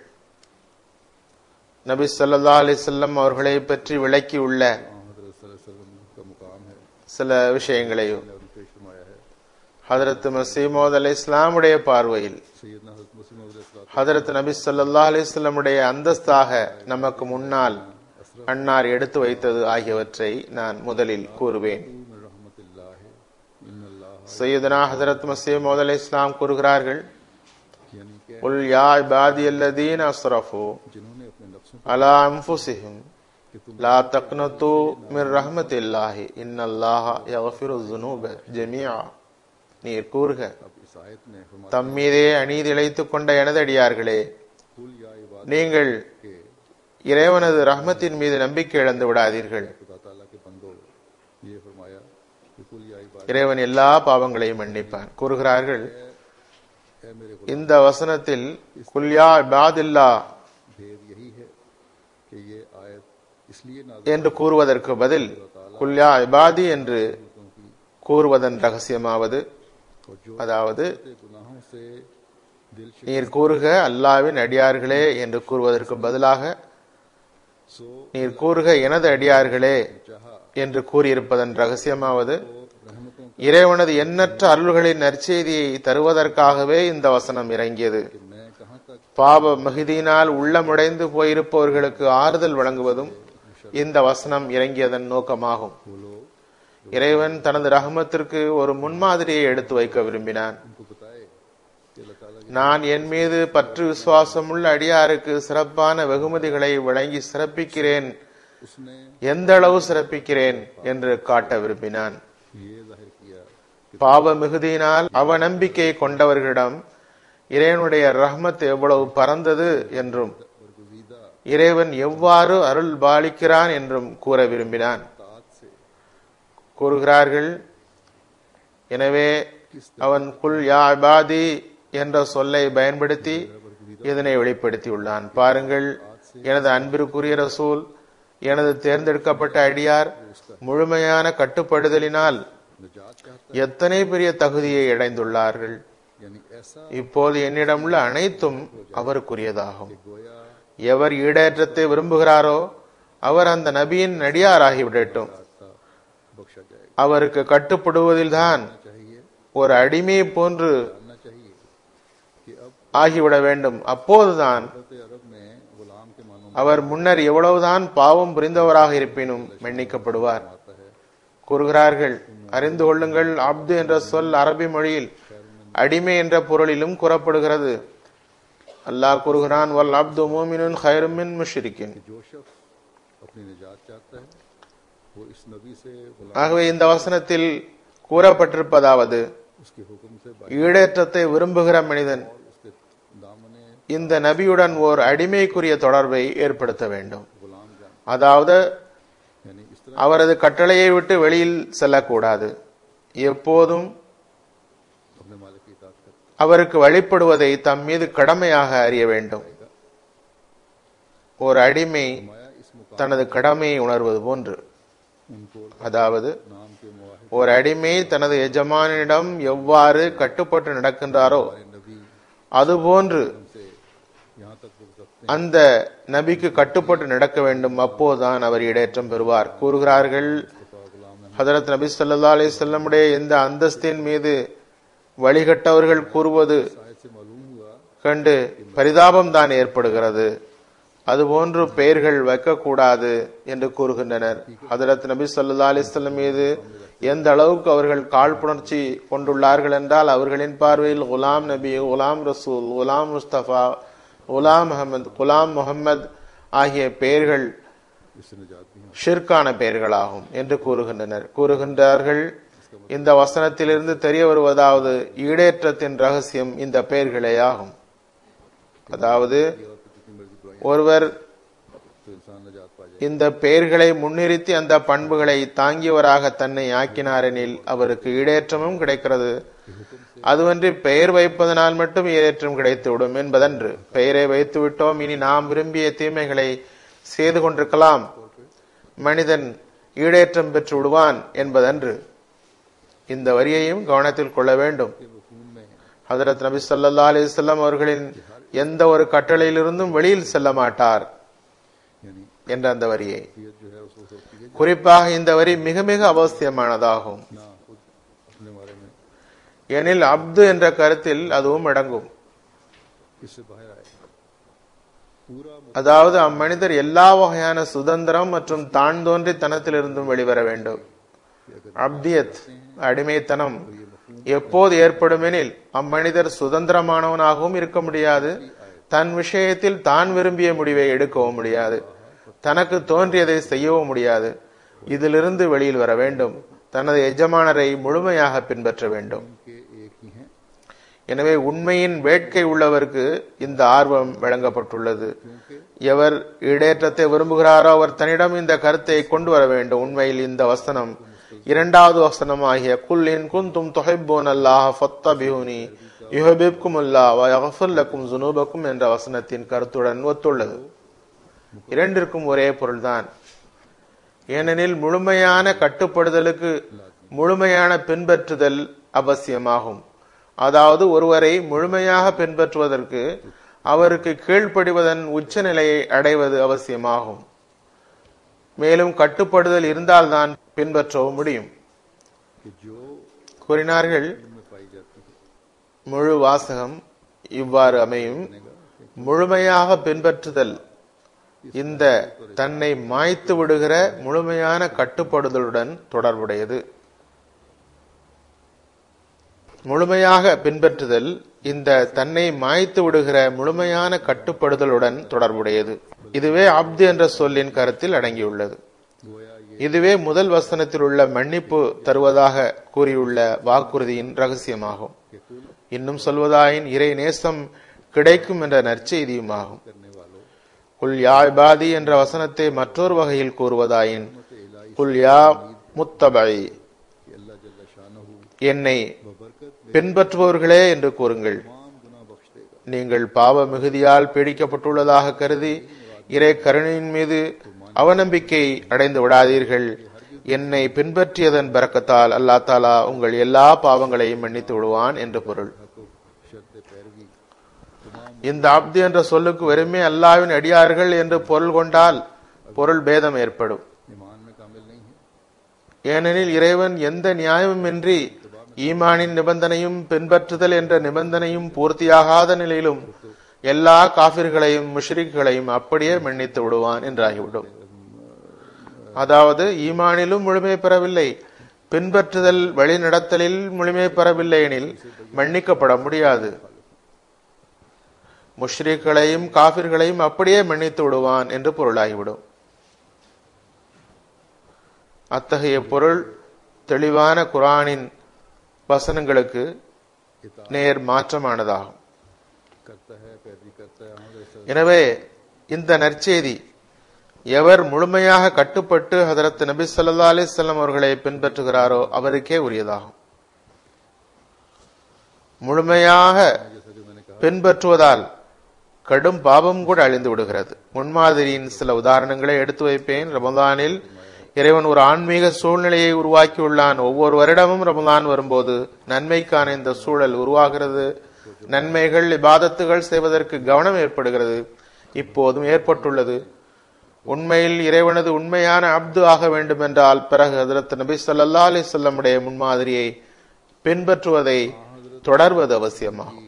Speaker 2: நபி ஸல்லல்லாஹு அலைஹி வஸல்லம் அவர்களை பற்றி விளக்கி உள்ள
Speaker 1: हाँ, हजरत सल्लल्लाहु अलैहि वसल्लम का मुकाम है
Speaker 2: சில விஷயங்களையும்
Speaker 1: ने उन्हें पेश फरमाया है
Speaker 2: ஹதரத் மசீமோத் அலி இஸ்லாமுடைய பார்வையில்
Speaker 1: सैयदना हजरत मुस्लिम मौद
Speaker 2: ஹதரத் நபி ஸல்லல்லாஹு அலைஹி வஸல்லமுடைய அந்தஸ்தாக நமக்கு முன்னால் அன்னார் எடுத்து வைத்தது ஆகியவற்றை நான் முதலில் கூறுவேன்
Speaker 1: में रहमतिल्लाह इन अल्लाह
Speaker 2: சையதுனா ஹதரத் மசீமோத் அலி இஸ்லாம் கூறுகிறார்கள்
Speaker 1: यानी कि
Speaker 2: குல் யா இபாதி அல்லதீன அஸ்ரஃபு
Speaker 1: जिन्होंने अपने नफ्सों
Speaker 2: அலா அன்ஃபுஸிஹிம் லா தக்னது மிர் ரஹ்மத்தில்லாஹி இன்னல்லாஹ யக்ஃபிரு ذுனூப ஜமீஆ நீர் கூறுக
Speaker 1: अब इस आयत ने फरमाया
Speaker 2: தம் மீதே அநீதி இழைத்துக் கொண்ட எனது அடியார்களே
Speaker 1: कुल या इबाद
Speaker 2: நீங்கள்
Speaker 1: के
Speaker 2: இறைவனது ரஹ்மத்தின் மீது நம்பிக்கை இழந்து விடாதீர்கள்
Speaker 1: खुदा ताला के बंदो ये फरमाया कि कुल या इबाद
Speaker 2: இறைவன் எல்லா பாவங்களையும் மன்னிப்பான் கூறுகிறார்கள்
Speaker 1: है मेरे को
Speaker 2: இந்த வசனத்தில் குல்யா இபாதில்லா
Speaker 1: भेद यही है कि ये आयत इसलिए नाज़िल
Speaker 2: என்று கூறுவதற்கு பதில் குல்யா இபாதி என்று
Speaker 1: क्योंकि
Speaker 2: கூறுவதன் ரகசியமாவது
Speaker 1: और जो
Speaker 2: அதாவது
Speaker 1: अपने गुनाहों से दिल से
Speaker 2: நீர் கூறுக அல்லாவின் அடியார்களே என்று கூறுவதற்கு பதிலாக
Speaker 1: सो
Speaker 2: நீர் கூறுக எனது அடியார்களே
Speaker 1: चाहा
Speaker 2: என்று கூறியிருப்பதன் ரகசியமாவது
Speaker 1: तो रहमतों
Speaker 2: இறைவனது எண்ணற்ற அருள்களின் நற்செய்தியை தருவதற்காகவே இந்த வசனம் இறங்கியது
Speaker 1: के मैं कहाँ तक
Speaker 2: பாவ மிகுதியினால் உள்ளமுடைந்து போயிருப்பவர்களுக்கு ஆறுதல் வழங்குவதும் இந்த வசனம் இறங்கியதன் நோக்கமாகும்
Speaker 1: बोलो
Speaker 2: இறைவன் தனது ரஹமத்திற்கு ஒரு முன்மாதிரியை எடுத்து வைக்க விரும்பினான்
Speaker 1: उनको बताए कि अल्लाह ताला की
Speaker 2: நான் என் மீது பற்று விசுவாசமுள்ள அடியாருக்கு சிறப்பான வெகுமதிகளை வழங்கி சிறப்பிக்கிறேன்
Speaker 1: उसने
Speaker 2: எந்த அளவு சிறப்பிக்கிறேன் என்று காட்ட விரும்பினான்
Speaker 1: ये जाहिर किया कि
Speaker 2: பாவ மிகுதியினால் அவநம்பிக்கை கொண்டவர்களிடம் இறைவனுடைய ரஹ்மத் எவ்வளவு பறந்தது என்றும்
Speaker 1: बरगुजीदा
Speaker 2: இறைவன் எவ்வாறு அருள் பாலிக்கிறான் என்றும் கூற விரும்பினான்
Speaker 1: तात से
Speaker 2: கூறுகிறார்கள் எனவே அவன் குல் யா இபாதி என்ற சொல்லை பயன்படுத்தி இதனை வெளிப்படுத்தியுள்ளான் பாருங்கள் எனது அன்பிற்குரிய ரசூல் எனது தேர்ந்தெடுக்கப்பட்ட அடியார் முழுமையான கட்டுப்படுதலினால்
Speaker 1: निजात चाहता
Speaker 2: எத்தனை பெரிய தகுதியை அடைந்துள்ளார்கள்
Speaker 1: यानी ऐसा
Speaker 2: இப்போது என்னிடமுள்ள அனைத்தும் அவருக்குரியதாகும்
Speaker 1: गोया
Speaker 2: எவர் ஈடேற்றத்தை விரும்புகிறாரோ அவர் அந்த நபியின் நடிகாராகிவிடட்டும்
Speaker 1: था बख्शा जाएगा
Speaker 2: அவருக்கு கட்டுப்படுவதில்தான்
Speaker 1: चाहिए
Speaker 2: ஒரு அடிமை போன்று
Speaker 1: जानना चाहिए कि अब
Speaker 2: ஆகிவிட வேண்டும் அப்போதுதான்
Speaker 1: हजरत अरब में गुलाम के मानों में
Speaker 2: அவர் முன்னர் எவ்வளவுதான் பாவம் புரிந்தவராக இருப்பினும் மன்னிக்கப்படுவார்
Speaker 1: आता है
Speaker 2: கூறுகிறார்கள் அறிந்து கொள்ளுங்கள் அப்து என்ற சொல் அரபி மொழியில் அடிமை என்ற பொருளிலும் கூறப்படுகிறது அல்லாஹ் கூறுகிறான் வல் அப்து மூமினுன் ஹைரும் மின் முஷ்ரிக்கின்
Speaker 1: कि जो शख्स अपनी निजात चाहता है वो इस नबी से गुलाम
Speaker 2: ஆகவே இந்த வசனத்தில் கூறப்பட்டிருப்பதாவது
Speaker 1: उसके हुक्म से
Speaker 2: ஈடேற்றத்தை விரும்புகிற மனிதன்
Speaker 1: उसके दामने
Speaker 2: இந்த நபியுடன் ஓர் அடிமைக்குரிய தொடர்பை ஏற்படுத்த வேண்டும்
Speaker 1: गुलाम जान
Speaker 2: அதாவது
Speaker 1: यानी इस तरह
Speaker 2: அவரது கட்டளையை விட்டு வெளியில் செல்லக்கூடாது எப்போதும்
Speaker 1: अपने मालिक की इताअत कर
Speaker 2: அவருக்கு வழிபடுவதை தம் மீது கடமையாக அறிய வேண்டும் ஒரு அடிமை
Speaker 1: माया इस मुकाम
Speaker 2: தனது கடமையை உணர்வது போன்று
Speaker 1: उनको
Speaker 2: அதாவது
Speaker 1: नाम के मुआहिद
Speaker 2: ஒரு அடிமை தனது எஜமானிடம் எவ்வாறு கட்டுப்பட்டு நடக்கின்றாரோ
Speaker 1: नबी
Speaker 2: அதுபோன்று
Speaker 1: से यहाँ तक रुक सकते
Speaker 2: அந்த நபிக்கு கட்டுப்பட்டு நடக்க வேண்டும் அப்போதுதான் அவர் இடேற்றம் பெறுவார் கூறுகிறார்கள் ஹதரத் நபி ஸல்லல்லாஹு அலைஹி வஸல்லமுடைய இந்த அந்தஸ்தின் மீது வழிகட்டவர்கள் கூறுவது
Speaker 1: शायद से मालूम हुआ
Speaker 2: கண்டு பரிதாபம் தான் ஏற்படுகிறது அதுபோன்று பெயர்கள் வைக்கக்கூடாது என்று கூறுகின்றனர் ஹதரத் நபி ஸல்லல்லாஹு அலைஹி வஸல்லம் மீது எந்த அளவுக்கு அவர்கள் காழ்ப்புணர்ச்சி கொண்டுள்ளார்கள் என்றால் அவர்களின் பார்வையில் குலாம் நபி குலாம் ரசூல் குலாம் முஸ்தபா குலாம் அஹமத் குலாம் முஹம்மத் ஆகிய பெயர்கள்
Speaker 1: इससे निजात भी है
Speaker 2: ஷிர்கான பெயர்களாகும் என்று கூறுகின்றனர் கூறுகின்றார்கள் இந்த வசனத்திலிருந்து தெரிய வருவதாவது ஈடேற்றத்தின் ரகசியம் இந்த பெயர்களே ஆகும் அதாவது
Speaker 1: और जितनी मर्जी बुराई
Speaker 2: ஒருவர்
Speaker 1: तो इंसान निजात पा जाए
Speaker 2: இந்த பெயர்களை முன்னிறுத்தி அந்த பண்புகளை தாங்கியவராக தன்னை ஆக்கினாரெனில் அவருக்கு ஈடேற்றமும் கிடைக்கிறது அதுவன்றி பெயர் வைப்பதனால் மட்டும் ஈடேற்றம் கிடைத்துவிடும் என்பதன்று பெயரை வைத்து விட்டோம் இனி நாம் விரும்பிய தீமைகளை செய்து கொண்டிருக்கலாம் மனிதன் ஈடேற்றம் பெற்று விடுவான் என்பதன்று இந்த வரியையும் கவனத்தில் கொள்ள வேண்டும்
Speaker 1: मफहूम में
Speaker 2: ஹதரத் நபி ஸல்லல்லாஹு அலைஹி வஸல்லம் அவர்களின் எந்த ஒரு கட்டளையிலிருந்தும் வெளியில் செல்ல மாட்டார்
Speaker 1: यानी
Speaker 2: என்ற அந்த வரியை
Speaker 1: ये जो है उसको होती है
Speaker 2: குறிப்பாக இந்த வரி மிக மிக அவசியமானதாகும்
Speaker 1: ना खुद अपने बारे में
Speaker 2: எனில் அப்து என்ற கருத்தில் அதுவும் அடங்கும்
Speaker 1: इससे बाहर आए पूरा
Speaker 2: அதாவது அம்மனிதர் எல்லா வகையான சுதந்திரம் மற்றும் தான் தோன்றி தனத்திலிருந்தும் வெளிவர வேண்டும் அப்தியத் அடிமைத்தனம் எப்போது ஏற்படுமெனில் அம்மனிதர் சுதந்திரமானவனாகவும் இருக்க முடியாது தன் விஷயத்தில் தான் விரும்பிய முடிவை எடுக்கவும் முடியாது தனக்கு தோன்றியதை செய்யவும் முடியாது இதிலிருந்து வெளியில் வர வேண்டும் தனது எஜமானரை முழுமையாக பின்பற்ற வேண்டும்
Speaker 1: के एक ही हैं
Speaker 2: எனவே உண்மையின் வேட்கை உள்ளவருக்கு இந்த ஆர்வம் வழங்கப்பட்டுள்ளது எவர் ஈடேற்றத்தை விரும்புகிறாரோ அவர் தன்னிடம் இந்த கருத்தை கொண்டு வர வேண்டும் உண்மையில் இந்த வசனம் இரண்டாவது வசனம் ஆகிய குல்லின் குந்தும் தொஹிப்பூன் அல்லாஹ் ஃபத்தபிஹுனி யுஹபிப்கும் அல்லாஹ் வ யக்ஃபிர் லக்கும் ஜுனூபக்கும் என்ற வசனத்தின் கருத்துடன் ஒத்துள்ளது இரண்டிற்கும் ஒரே பொருள்தான் ஏனெனில் முழுமையான கட்டுப்படுதலுக்கு முழுமையான பின்பற்றுதல் அவசியமாகும் அதாவது ஒருவரை முழுமையாக பின்பற்றுவதற்கு அவருக்கு கீழ்ப்படிவதன் உச்சநிலையை அடைவது அவசியமாகும் மேலும் கட்டுப்படுதல் இருந்தால்தான் பின்பற்றவும் முடியும்
Speaker 1: कि जो
Speaker 2: கூறினார்கள்
Speaker 1: में पाई जाती है
Speaker 2: முழு வாசகம் இவ்வாறு அமையும் முழுமையாக பின்பற்றுதல் இந்த தன்னை மாய்த்து விடுகிற முழுமையான கட்டுப்படுதலுடன் தொடர்புடையது முழுமையாக பின்பற்றுதல் இந்த தன்னை மாய்த்து விடுகிற முழுமையான கட்டுப்படுதலுடன் தொடர்புடையது இதுவே அப்து என்ற சொல்லின் கருத்தில் அடங்கியுள்ளது
Speaker 1: गोया ये
Speaker 2: இதுவே முதல் வசனத்தில் உள்ள மன்னிப்பு தருவதாக கூறியுள்ள வாக்குறுதியின் ரகசியமாகும்
Speaker 1: कि कुल
Speaker 2: இன்னும் சொல்வதாயின் இறை நேசம் கிடைக்கும் என்ற நற்செய்தியுமாகும்
Speaker 1: करने वालों
Speaker 2: குல் யா இபாதி என்ற வசனத்தை மற்றொரு வகையில் கூறுவதாயின் குல் யா முத்தபை
Speaker 1: कि अल्लाह जल्ला शानहू
Speaker 2: என்னை
Speaker 1: बबरकत
Speaker 2: பின்பற்றுபவர்களே என்று கூறுங்கள்
Speaker 1: तमाम गुनाह बख्श देगा
Speaker 2: நீங்கள் பாவ மிகுதியால் பீடிக்கப்பட்டுள்ளதாக கருதி இறை கருணையின் மீது அவநம்பிக்கை அடைந்து விடாதீர்கள் என்னை பின்பற்றியதன் பரக்கத்தால் அல்லாஹ் தாலா உங்கள் எல்லா பாவங்களையும் மன்னித்து விடுவான் என்று பொருள்
Speaker 1: शर्त पैरवी
Speaker 2: இந்த அப்து என்ற சொல்லுக்கு வெறுமே அல்லாவின் அடியார்கள் என்று பொருள் கொண்டால் பொருள் பேதம் ஏற்படும்
Speaker 1: ईमान में कामिल नहीं है
Speaker 2: ஏனெனில் இறைவன் எந்த நியாயமுமின்றி ஈமானின் நிபந்தனையும் பின்பற்றுதல் என்ற நிபந்தனையும் பூர்த்தியாகாத நிலையிலும் எல்லா காபிர்களையும் முஷ்ரிக்குகளையும் அப்படியே மன்னித்து விடுவான் என்றாகிவிடும் அதாவது ஈமானிலும் முழுமை பெறவில்லை பின்பற்றுதல் வழிநடத்தலில் முழுமை பெறவில்லை எனில் மன்னிக்கப்பட முடியாது முஷ்ரிக்களையும் காபிர்களையும் அப்படியே மன்னித்து விடுவான் என்று பொருளாகிவிடும் அத்தகைய பொருள் தெளிவான குரானின் வசனங்களுக்கு நேர் மாற்றமானதாகும்
Speaker 1: करता है पैरवी करता है हमारे सर
Speaker 2: எனவே இந்த நற்செய்தி எவர் முழுமையாக கட்டுப்பட்டு ஹதரத் நபி ஸல்லல்லாஹு அலைஹி வஸல்லம் அவர்களை பின்பற்றுகிறாரோ அவருக்கே உரியதாகும் முழுமையாக
Speaker 1: जैसा कि मैंने कहा
Speaker 2: பின்பற்றுவதால் கடும் பாவம் கூட அழிந்து விடுகிறது முன்மாதிரியின் சில உதாரணங்களை எடுத்து வைப்பேன் ரமதானில் இறைவன் ஒரு ஆன்மீக சூழ்நிலையை உருவாக்கியுள்ளான் ஒவ்வொரு வருடமும் ரமதான் வரும்போது நன்மைக்கான இந்த சூழல் உருவாகிறது நன்மைகள் இபாதத்துகள் செய்வதற்கு கவனம் ஏற்படுகிறது இப்போதும் ஏற்பட்டுள்ளது உண்மையில் இறைவனது உண்மையான அப்து ஆக வேண்டும் என்றால் பிறகு ஹதரத் நபி ஸல்லல்லாஹு அலைஹி வஸல்லமுடைய முன்மாதிரியை பின்பற்றுவதை தொடர்வது அவசியமாகும்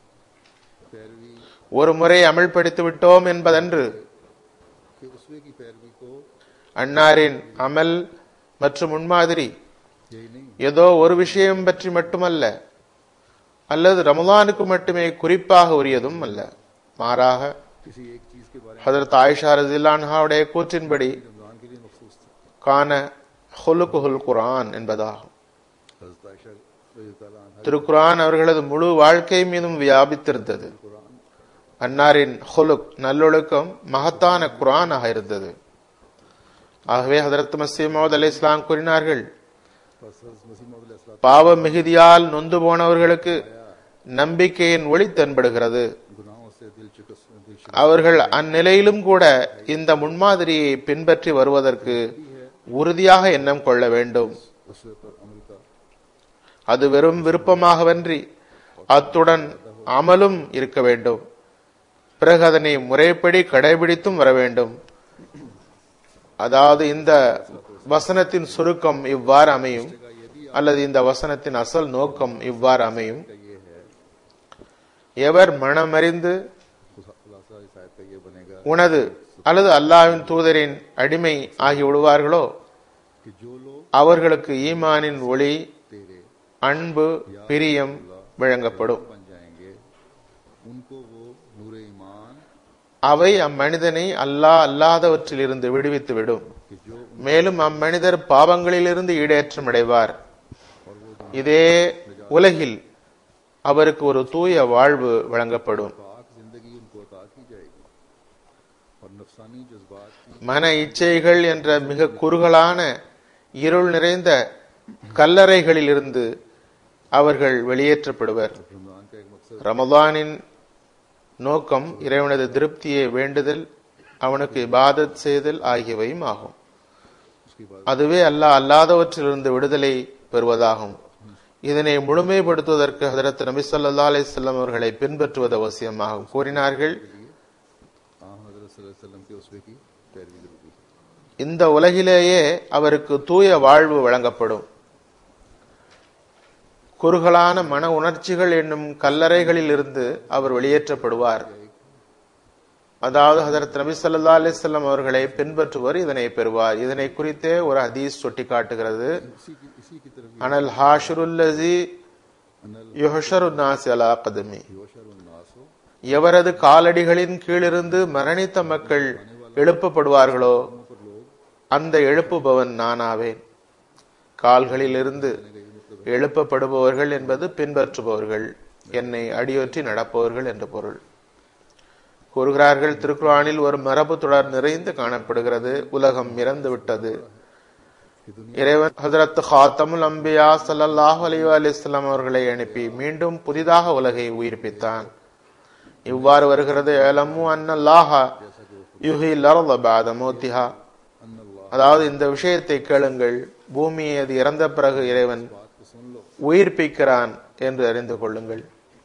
Speaker 1: पैरवी
Speaker 2: ஒரு முறை அமல்படுத்தி விட்டோம் என்பதன்று
Speaker 1: के उसवे की पैरवी को
Speaker 2: அன்னாரின் அமல் மற்றும் முன்மாதிரி
Speaker 1: यही नहीं
Speaker 2: ஏதோ ஒரு விஷயம் பற்றி மட்டுமல்ல அல்லது ரமலானுக்கு மட்டுமே குறிப்பாக உரியதும் அல்ல மாறாக
Speaker 1: किसी एक चीज के बारे
Speaker 2: ஹதரத் ஆயிஷா ரதில்லான்ஹாவுடைய கூற்றின்படி
Speaker 1: में रमजान के लिए मखसूस था
Speaker 2: கான ஹுலுகுல் குரான் என்பதாகும்
Speaker 1: हजरत आयशा रज़ी अल्लाह अन्हा
Speaker 2: திருக்குரான் அவர்களது முழு வாழ்க்கை மீதும் வியாபித்திருந்தது
Speaker 1: कुरान
Speaker 2: அன்னாரின் ஹுலுக் நல்லொழுக்கம் மகத்தான குரானாக இருந்தது ஆகவே ஹதரத் மசீமோத் அலி இஸ்லாம் கூறினார்கள்
Speaker 1: बस हजरत मसीह मौद अलैहिस्सलाम
Speaker 2: பாவ மிகுதியால் நொந்து போனவர்களுக்கு நம்பிக்கையின் ஒளி தென்படுகிறது
Speaker 1: गुनाहों से दिल चिकस दिल शिकस्त
Speaker 2: அவர்கள் அந்நிலையிலும் கூட இந்த முன்மாதிரியை பின்பற்றி வருவதற்கு உறுதியாக எண்ணம் கொள்ள வேண்டும்
Speaker 1: उसवे पर अमल का
Speaker 2: அது வெறும் விருப்பமாகவன்றி அத்துடன் அமலும் இருக்க வேண்டும் பிறகு அதனை முறைப்படி கடைபிடித்தும் வர வேண்டும் அதாவது இந்த வசனத்தின் சுருக்கம் இவ்வாறு அமையும் அல்லது இந்த வசனத்தின் அசல் நோக்கம் இவ்வாறு அமையும்
Speaker 1: ये है
Speaker 2: எவர் மனமறிந்து
Speaker 1: खुदा- खुलासा इस आयत का ये बनेगा
Speaker 2: உனது அல்லது அல்லாஹ்வின் தூதரின் அடிமை ஆகி விடுவார்களோ
Speaker 1: कि जो लोग
Speaker 2: அவர்களுக்கு ஈமானின் ஒளி
Speaker 1: तेरे
Speaker 2: அன்பு பிரியம் வழங்கப்படும்
Speaker 1: बन जाएंगे उनको वो नूर ईमान
Speaker 2: அவை அம்மனிதனை அல்லாஹ் அல்லாதவற்றிலிருந்து விடுவித்து விடும்
Speaker 1: कि जो
Speaker 2: மேலும் அம்மனிதர் பாவங்களிலிருந்து ஈடேற்றம் அடைவார் இதே உலகில் அவருக்கு ஒரு தூய வாழ்வு வழங்கப்படும்
Speaker 1: पाक जिंदगी उनको अता की जाएगी और नफसानी जज्बात की
Speaker 2: மன இச்சைகள் என்ற மிக குறுகலான இருள் நிறைந்த கல்லறைகளிலிருந்து அவர்கள் வெளியேற்றப்படுவர்
Speaker 1: रमजान का एक मकसद
Speaker 2: ரமதானின் நோக்கம் இறைவனது திருப்தியை வேண்டுதல் அவனுக்கு இபாதத் செய்தல் ஆகியவையும் ஆகும்
Speaker 1: उसकी बात
Speaker 2: அதுவே அல்லாஹ் அல்லாதவற்றிலிருந்து விடுதலை பெறுவதாகும் இதனை முழுமைப்படுத்துவதற்கு ஹதரத் நபி ஸல்லல்லாஹு அலைஹி வஸல்லம் அவர்களை பின்பற்றுவது அவசியமாகும் கூறினார்கள்
Speaker 1: हाँ हजरत सल्लल्लाहु अलैहि वसल्लम के उसवे की पैरवी जरूरी है
Speaker 2: இந்த உலகிலேயே அவருக்கு தூய வாழ்வு வழங்கப்படும் குறுகலான மன உணர்ச்சிகள் என்னும் கல்லறைகளில் இருந்து அவர் வெளியேற்றப்படுவார் அதாவது ஹதரத் நபி ஸல்லல்லாஹு அலைஹி வஸல்லம் அவர்களை பின்பற்றுவர் இதனை பெறுவார் இதனை குறித்தே ஒரு ஹதீஸ் சுட்டி காட்டுகிறது
Speaker 1: इसी की इसी की तरफ
Speaker 2: அனல் ஹாஷருல்லதி
Speaker 1: अनल
Speaker 2: யுஹஷரு நாசி அலா கதமி
Speaker 1: योशर उन्नास हो
Speaker 2: எவரது காலடிகளின் கீழிருந்து மரணித்த மக்கள் எழுப்பப்படுவார்களோ
Speaker 1: पर लोग
Speaker 2: அந்த எழுப்புபவன் நானாவேன் கால்களிலிருந்து எழுப்பப்படுபவர்கள் என்பது பின்பற்றுபவர்கள் என்னை அடியொற்றி நடப்பவர்கள் என்று பொருள் கூறுகிறார்கள் திருக்குறானில் ஒரு மரபு தொடர் நிறைந்து காணப்படுகிறது உலகம் இறந்து விட்டது இறைவன் ஹஜரத் ஹாத்தமுல் அம்பியா ஸல்லல்லாஹு அலைஹி வஸல்லம் அவர்களை அனுப்பி மீண்டும் புதிதாக உலகை உயிர்ப்பித்தான் இவ்வாறு வருகிறது ஏலமு அன்னல்லாஹ யுஹில் அர்த பஅத மௌத்திஹா அதாவது இந்த விஷயத்தை கேளுங்கள் பூமியை அது இறந்த பிறகு இறைவன் உயிர்ப்பிக்கிறான் என்று அறிந்து கொள்ளுங்கள்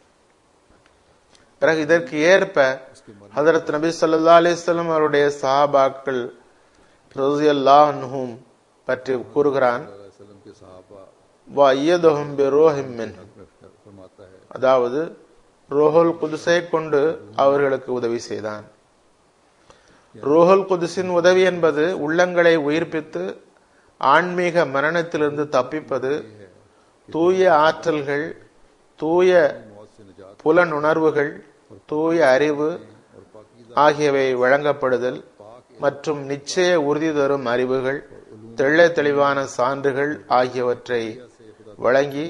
Speaker 2: பிறகு இதற்கு ஏற்ப ஹதரத் நபி ஸல்லல்லாஹு அலைஹி வஸல்லம் அவருடைய சஹாபாக்கள் ரலியல்லாஹு அன்ஹும் பற்றி கூறுகிறான்
Speaker 1: वसल्लम के सहाबा
Speaker 2: வயதுஹும் பிரோஹிம் மின்
Speaker 1: में फरमाता है
Speaker 2: அதாவது ரோஹுல் குதுஸை கொண்டு அவர்களுக்கு உதவி செய்தான் ரோஹுல் குதுஸின் உதவி என்பது உள்ளங்களை உயிர்ப்பித்து ஆன்மீக மரணத்திலிருந்து தப்பிப்பது தூய ஆற்றல்கள் தூய
Speaker 1: मौत से निजात
Speaker 2: புலனுணர்வுகள் தூய அறிவு ஆகியவை வழங்கப்படுதல் மற்றும் நிச்சய உறுதி தரும் அறிவுகள் தெள்ள தெளிவான சான்றுகள் ஆகியவற்றை வழங்கி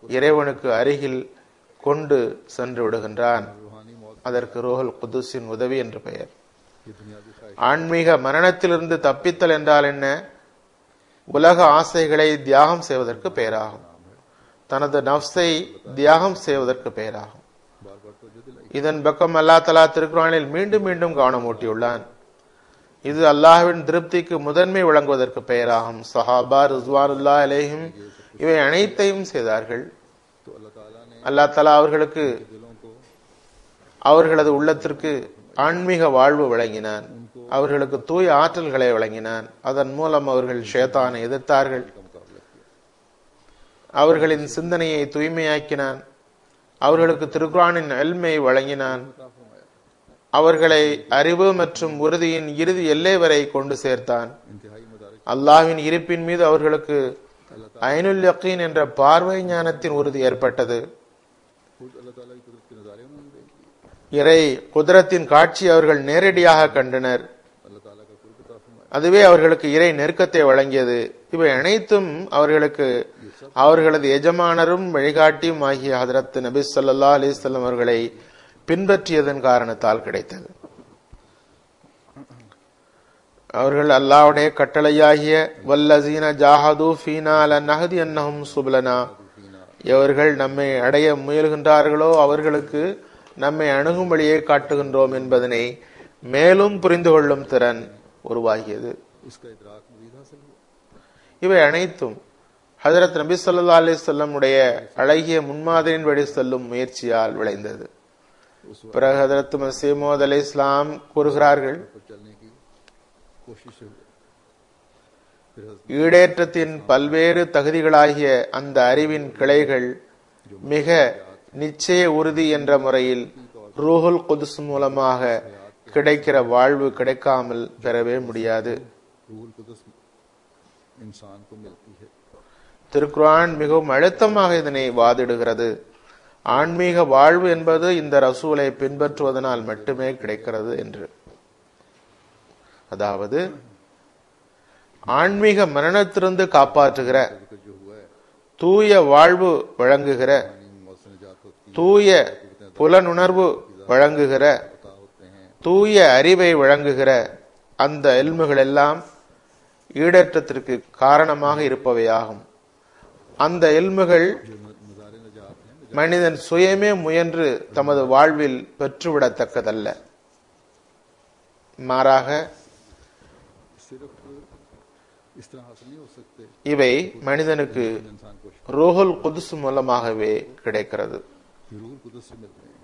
Speaker 2: இறைவனுக்கு அருகில் கொண்டு சென்று விடுகின்றான்
Speaker 1: रूहानी मौत
Speaker 2: அதற்கு ரோஹல் குதுஸின் உதவி என்று பெயர்
Speaker 1: की दुनियावी ख्वाहिश
Speaker 2: ஆன்மீக மரணத்திலிருந்து தப்பித்தல் என்றால் என்ன உலக ஆசைகளை தியாகம் செய்வதற்கு பெயராகும் தனது நஃப்ஸை தியாகம் செய்வதற்கு பெயராகும்
Speaker 1: बार बार तो जो दिलाई
Speaker 2: இதன் பக்கம் அல்லா தலா திருக்குறானில் மீண்டும் மீண்டும் கவனம் ஊட்டியுள்ளான் இது அல்லாஹ்வின் திருப்திக்கு முதன்மை வழங்குவதற்கு பெயராகும் சஹாபா ரிஸ்வானுல்லா அலேஹிம் இவை அனைத்தையும் செய்தார்கள்
Speaker 1: तो अल्लाह ताला ने
Speaker 2: அல்லாஹ் தலா அவர்களுக்கு
Speaker 1: दिलों को
Speaker 2: அவர்களது உள்ளத்திற்கு ஆன்மீக வாழ்வு வழங்கினான் அவர்களுக்கு தூய ஆற்றல்களை வழங்கினான் அதன் மூலம் அவர்கள் ஷேத்தானை எதிர்த்தார்கள்
Speaker 1: का मुकाबला किया
Speaker 2: அவர்களின் சிந்தனையை தூய்மையாக்கினான் அவர்களுக்கு திருக்குரானின் எல்மை வழங்கினான்
Speaker 1: अता फरमाया
Speaker 2: அவர்களை அறிவு மற்றும் உறுதியின் இறுதி எல்லை வரை கொண்டு சேர்த்தான்
Speaker 1: इंतहाई मदारक
Speaker 2: அல்லாஹ்வின் இருப்பின் மீது அவர்களுக்கு ஐனுல் யக்கீன் என்ற பார்வை ஞானத்தின் உறுதி ஏற்பட்டது
Speaker 1: खुद अल्लाह ताला की कुदरत के नज़ारे उन्होंने देख लिए
Speaker 2: இறை குதிரத்தின் காட்சி அவர்கள் நேரடியாக கண்டனர்
Speaker 1: अल्लाह ताला का कुर्ब अता फरमाया
Speaker 2: அதுவே அவர்களுக்கு இறை நெருக்கத்தை வழங்கியது இவை அனைத்தும் அவர்களுக்கு அவர்களது எஜமானரும் வழிகாட்டியும் ஆகிய ஹதரத் நபி ஸல்லல்லாஹு அலைஹி வஸல்லம் அவர்களை பின்பற்றியதன் காரணத்தால் கிடைத்தது அவர்கள் அல்லாஹ்வுடைய கட்டளையாகிய வல்லசீன ஜாஹது ஃபீனா லநஹதி அன்னஹும் சுப்லனா எவர்கள் நம்மை அடைய முயல்கின்றார்களோ அவர்களுக்கு நம்மை அணுகும் வழியை காட்டுகின்றோம் என்பதனை மேலும் புரிந்து கொள்ளும் திறன் உருவாகியது
Speaker 1: उसका इदराक मजीद हासिल हुआ
Speaker 2: இவை அனைத்தும் ஹஜரத் நபி ஸல்லல்லாஹு அலைஹி வஸல்லமுடைய அழகிய முன்மாதிரியின்படி செல்லும் முயற்சியால் விளைந்தது பிறகு ஹஜரத் மசீமோத் அலை இஸ்லாம் கூறுகிறார்கள்
Speaker 1: पर चलने की कोशिश से हुआ फिर हज़रत
Speaker 2: ஈடேற்றத்தின் பல்வேறு தகுதிகளாகிய அந்த அறிவின் கிளைகள் மிக நிச்சய உறுதி என்ற முறையில் ரூஹுல் குதுஸ் மூலமாக கிடைக்கிற வாழ்வு கிடைக்காமல் பெறவே முடியாது
Speaker 1: रूहुल कुदस इंसान को मिलती है
Speaker 2: திருக்குரான் மிகவும் அழுத்தமாக இதனை வாதிடுகிறது ஆன்மீக வாழ்வு என்பது இந்த ரசூலை பின்பற்றுவதனால் மட்டுமே கிடைக்கிறது என்று அதாவது ஆன்மீக மரணத்திலிருந்து காப்பாற்றுகிற
Speaker 1: जिक्र जो हुआ है
Speaker 2: தூய வாழ்வு வழங்குகிற
Speaker 1: यानी मौत से निजात होती है
Speaker 2: தூய புலனுணர்வு வழங்குகிற
Speaker 1: पता होते हैं
Speaker 2: தூய அறிவை வழங்குகிற அந்த எல்முகள் எல்லாம் ஈடேற்றத்திற்கு காரணமாக இருப்பவையாகும் அந்த எல்முகள்
Speaker 1: जो नज़ारे नजात हैं
Speaker 2: மனிதன் சுயமே முயன்று தமது வாழ்வில் பெற்றுவிடத்தக்கதல்ல மாறாக
Speaker 1: सिर्फ इस तरह हासिल नहीं हो सकते
Speaker 2: இவை மனிதனுக்கு
Speaker 1: इंसान को
Speaker 2: ரோஹுல் குதுஸ் மூலமாகவே கிடைக்கிறது
Speaker 1: रूहुल कुदस से मिलते हैं